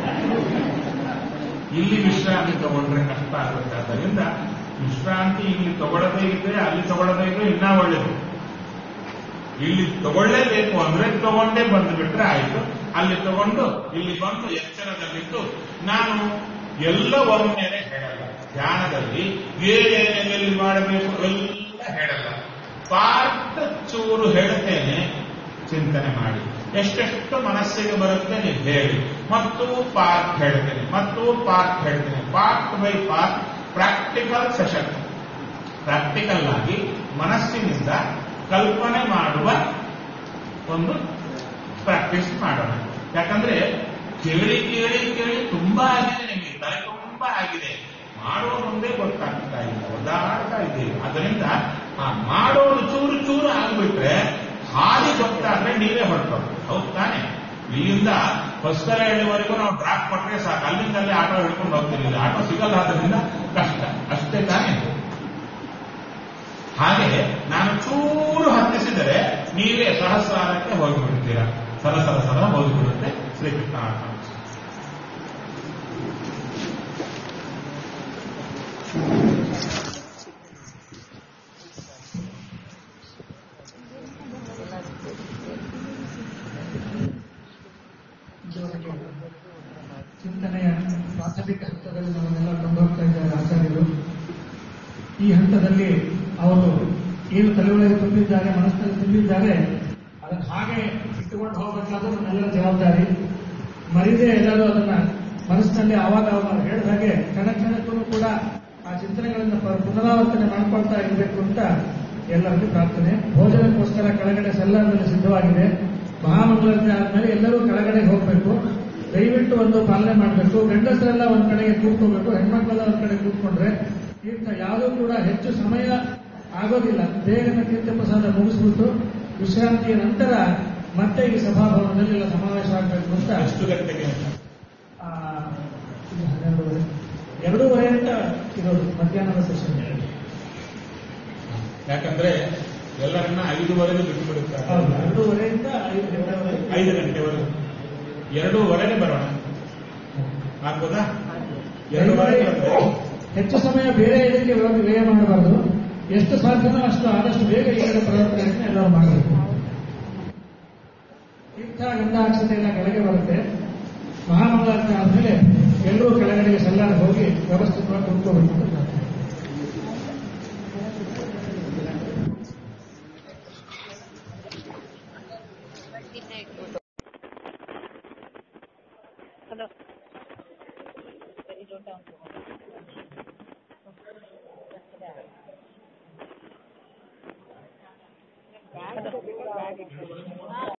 ಇಲ್ಲಿ ವಿಶ್ರಾಂತಿ ತಗೊಂಡ್ರೆ ಕಷ್ಟ ಆಗುತ್ತೆ ಆದ್ದರಿಂದ ವಿಶ್ರಾಂತಿ ಇಲ್ಲಿ ತಗೊಳ್ಳದೇ ಇದ್ರೆ ಅಲ್ಲಿ ತಗೊಳ್ಳದೇ ಇದ್ರೆ ಇನ್ನೂ ಒಳ್ಳೇದು ಇಲ್ಲಿ ತಗೊಳ್ಳೇಬೇಕು ಅಂದ್ರೆ ತಗೊಂಡೇ ಬಂದು ಬಿಟ್ರೆ ಆಯ್ತು ಅಲ್ಲಿ ತಗೊಂಡು ಇಲ್ಲಿ ಬಂದು ಎಚ್ಚರದಲ್ಲಿದ್ದು ನಾನು ಎಲ್ಲ ಒಮ್ಮೆಲೆ ಹೇಳಲ್ಲ ಧ್ಯಾನದಲ್ಲಿ ಏನೇನೆಲ್ಲಿ ಮಾಡಬೇಕು ಎಲ್ಲ ಹೇಳಲ್ಲ ಪಾರ್ಟ್ ಚೂರು ಹೇಳ್ತೇನೆ ಚಿಂತನೆ ಮಾಡಿ ಎಷ್ಟೆಷ್ಟು ಮನಸ್ಸಿಗೆ ಬರುತ್ತೆ ನೀವು ಹೇಳಿ ಮತ್ತು ಪಾರ್ಟ್ ಹೇಳ್ತೇನೆ ಮತ್ತು ಪಾರ್ಟ್ ಹೇಳ್ತೇನೆ part by part practical session practical ಆಗಿ ಮನಸ್ಸಿನಿಂದ ಕಲ್ಪನೆ ಮಾಡುವ ಒಂದು ಪ್ರಾಕ್ಟೀಸ್ ಮಾಡೋಣ ಯಾಕಂದ್ರೆ ಕೇಳಿ ಕೇಳಿ ಕೇಳಿ ತುಂಬಾ ಆಗಿದೆ ನಿಮಗೆ ತಲೆ ತುಂಬಾ ಆಗಿದೆ ಮಾಡುವ ಮುಂದೆ ಗೊತ್ತಾಗ್ತಾ ಇಲ್ಲ ಒದ್ದಾಡ್ತಾ ಇದ್ದೀವಿ ಅದರಿಂದ ಆ ಮಾಡೋದು ಚೂರು ಚೂರು ಆಗ್ಬಿಟ್ರೆ ಹಾದಿ ಗೊತ್ತಾದ್ರೆ ನೀವೇ ಹೊರಟೋದು ಹೌದು ತಾನೆ ಇಲ್ಲಿಂದ ಹೊಸಕರ ಎಳ್ಳುವರೆಗೂ ನಾವು ಡ್ರಾಪ್ ಕೊಟ್ಟರೆ ಸಾಕು ಅಲ್ಲಿಂದ ಅಲ್ಲಿ ಆಟೋ ಹಿಡ್ಕೊಂಡು ಹೋಗ್ತೀವಿ ಇಲ್ಲಿ ಆಟೋ ಸಿಗಲ್ಲ ಆದ್ರಿಂದ ಕಷ್ಟ ಅಷ್ಟೇ ತಾನೇ ಹಾಗೆ ನಾನು ಚೂರು ಹತ್ತಿಸಿದರೆ ನೀವೇ ಸಹಸ್ರಾರಕ್ಕೆ ಹೋಗಿಬಿಡ್ತೀರಾ ಸರ ಸರ ಸರ ಹೋಗಿಬಿಡುತ್ತೆ ಶ್ರೀಕೃಷ್ಣ ಅರ್ಪಣ. ಇದುವರೆಗೆ ಚಿಂತನೆಯ ಪ್ರಾಥಮಿಕ ಹಂತದಲ್ಲಿ ನಮ್ಮನ್ನೆಲ್ಲ ಕೊಂಡೋಗ್ತಾ ಇದ್ದಾರೆ ಆಚಾರ್ಯರು ಈ ಹಂತದಲ್ಲಿ ಅವರು ಏನು ತಲೆಯೊಳಗೆ ತುಂಬಿದ್ದಾರೆ ಮನಸ್ಸಿನಲ್ಲಿ ತುಂಬಿದ್ದಾರೆ ಅದನ್ನು ಹಾಗೆ ಇಟ್ಟುಕೊಂಡು ಹೋಗಬೇಕಾದ್ರೂ ನಮ್ಮೆಲ್ಲರ ಜವಾಬ್ದಾರಿ ಮರಿದೇ ಎಲ್ಲರೂ ಅದನ್ನ ಮನಸ್ಸಿನಲ್ಲಿ ಆವಾಗ ಅವಾಗ ಹೇಳಿದ ಹಾಗೆ ಕ್ಷಣ ಕ್ಷಣಕ್ಕೂ ಕೂಡ ಆ ಚಿಂತನೆಗಳನ್ನು ಪ- ಪುನರಾವರ್ತನೆ ಮಾಡ್ಕೊಳ್ತಾ ಇರಬೇಕು ಅಂತ ಎಲ್ಲರಿಗೂ ಪ್ರಾರ್ಥನೆ ಭೋಜನಕ್ಕೋಸ್ಕರ ಕೆಳಗಡೆ ಸೆಲ್ಲರ್ನಲ್ಲಿ ಸಿದ್ಧವಾಗಿದೆ ಮಹಾಮಂಗಳಾರತಿ ಆದ್ಮೇಲೆ ಎಲ್ಲರೂ ಕೆಳಗಡೆ ಹೋಗಬೇಕು ದಯವಿಟ್ಟು ಒಂದು ಪಾಲನೆ ಮಾಡಬೇಕು ಗಂಡಸರೆಲ್ಲ ಒಂದ್ ಕಡೆಗೆ ಕೂತ್ಕೋಬೇಕು ಹೆಣ್ಮಕ್ಳೆಲ್ಲ ಒಂದ್ ಕಡೆ ಕೂತ್ಕೊಂಡ್ರೆ ತೀರ್ಥ ಯಾವುದೂ ಕೂಡ ಹೆಚ್ಚು ಸಮಯ ಆಗೋದಿಲ್ಲ ಬೇಗನೆ ತೀರ್ಥ ಪ್ರಸಾದ ಮುಗಿಸ್ಬಿಟ್ಟು ವಿಶ್ರಾಂತಿಯ ನಂತರ ಮತ್ತೆ ಈ ಸಭಾಭವನದಲ್ಲಿ ಎಲ್ಲ ಸಮಾವೇಶ ಆಗಬೇಕು ಅಂತ ಎಷ್ಟು ಗಂಟೆಗೆ ಆ, ಇದು ಹನ್ನೆರಡೂವರೆ ಎರಡೂವರೆ ಅಂತ ಇರೋದು ಮಧ್ಯಾಹ್ನದ ಸೆಷನ್ ಯಾಕಂದ್ರೆ ಎಲ್ಲರನ್ನ ಐದುವರೆಗೆ ಬಿಟ್ಟು ಬಿಡುತ್ತಾರೆ ಹೌದು ಎರಡೂವರೆಯಿಂದ ಐದು ಗಂಟೆವರೆಗೆ ಐದು ಗಂಟೆವರೆಗೆ ಎರಡೂವರೆಗೆ ಬರೋಣ ಆಗ್ಬೋದಾ ಎರಡೂವರೆಗೆ ಬಂದ್ರೆ ಹೆಚ್ಚು ಸಮಯ ಬೇರೆ ಇದಕ್ಕೆ ವ್ಯ- ವ್ಯಯ ಮಾಡಬಾರದು ಎಷ್ಟು ಸಾಧ್ಯನೋ ಅಷ್ಟು ಆದಷ್ಟು ಬೇಗ ಈ ಕಡೆ ಪ್ರವರ್ತನೆಯನ್ನು ಎಲ್ಲರೂ ಮಾಡಬೇಕು ಇಂಥ ಗಂಧಾಕ್ಷತೆ ಎಲ್ಲ ಕೆಳಗೆ ಬರುತ್ತೆ ಮಹಾಮಂಗಳಾರತಿ ಆದ್ಮೇಲೆ ಎಲ್ಲರೂ ಕೆಳಗಡೆಗೆ ಸಲ್ಲಾರ ಹೋಗಿ ವ್ಯವಸ್ಥಿತವಾಗಿ ಕುತ್ಕೋಬೇಕು ಅಂತ ಪ್ರಾರ್ಥನೆ. Hello very don't down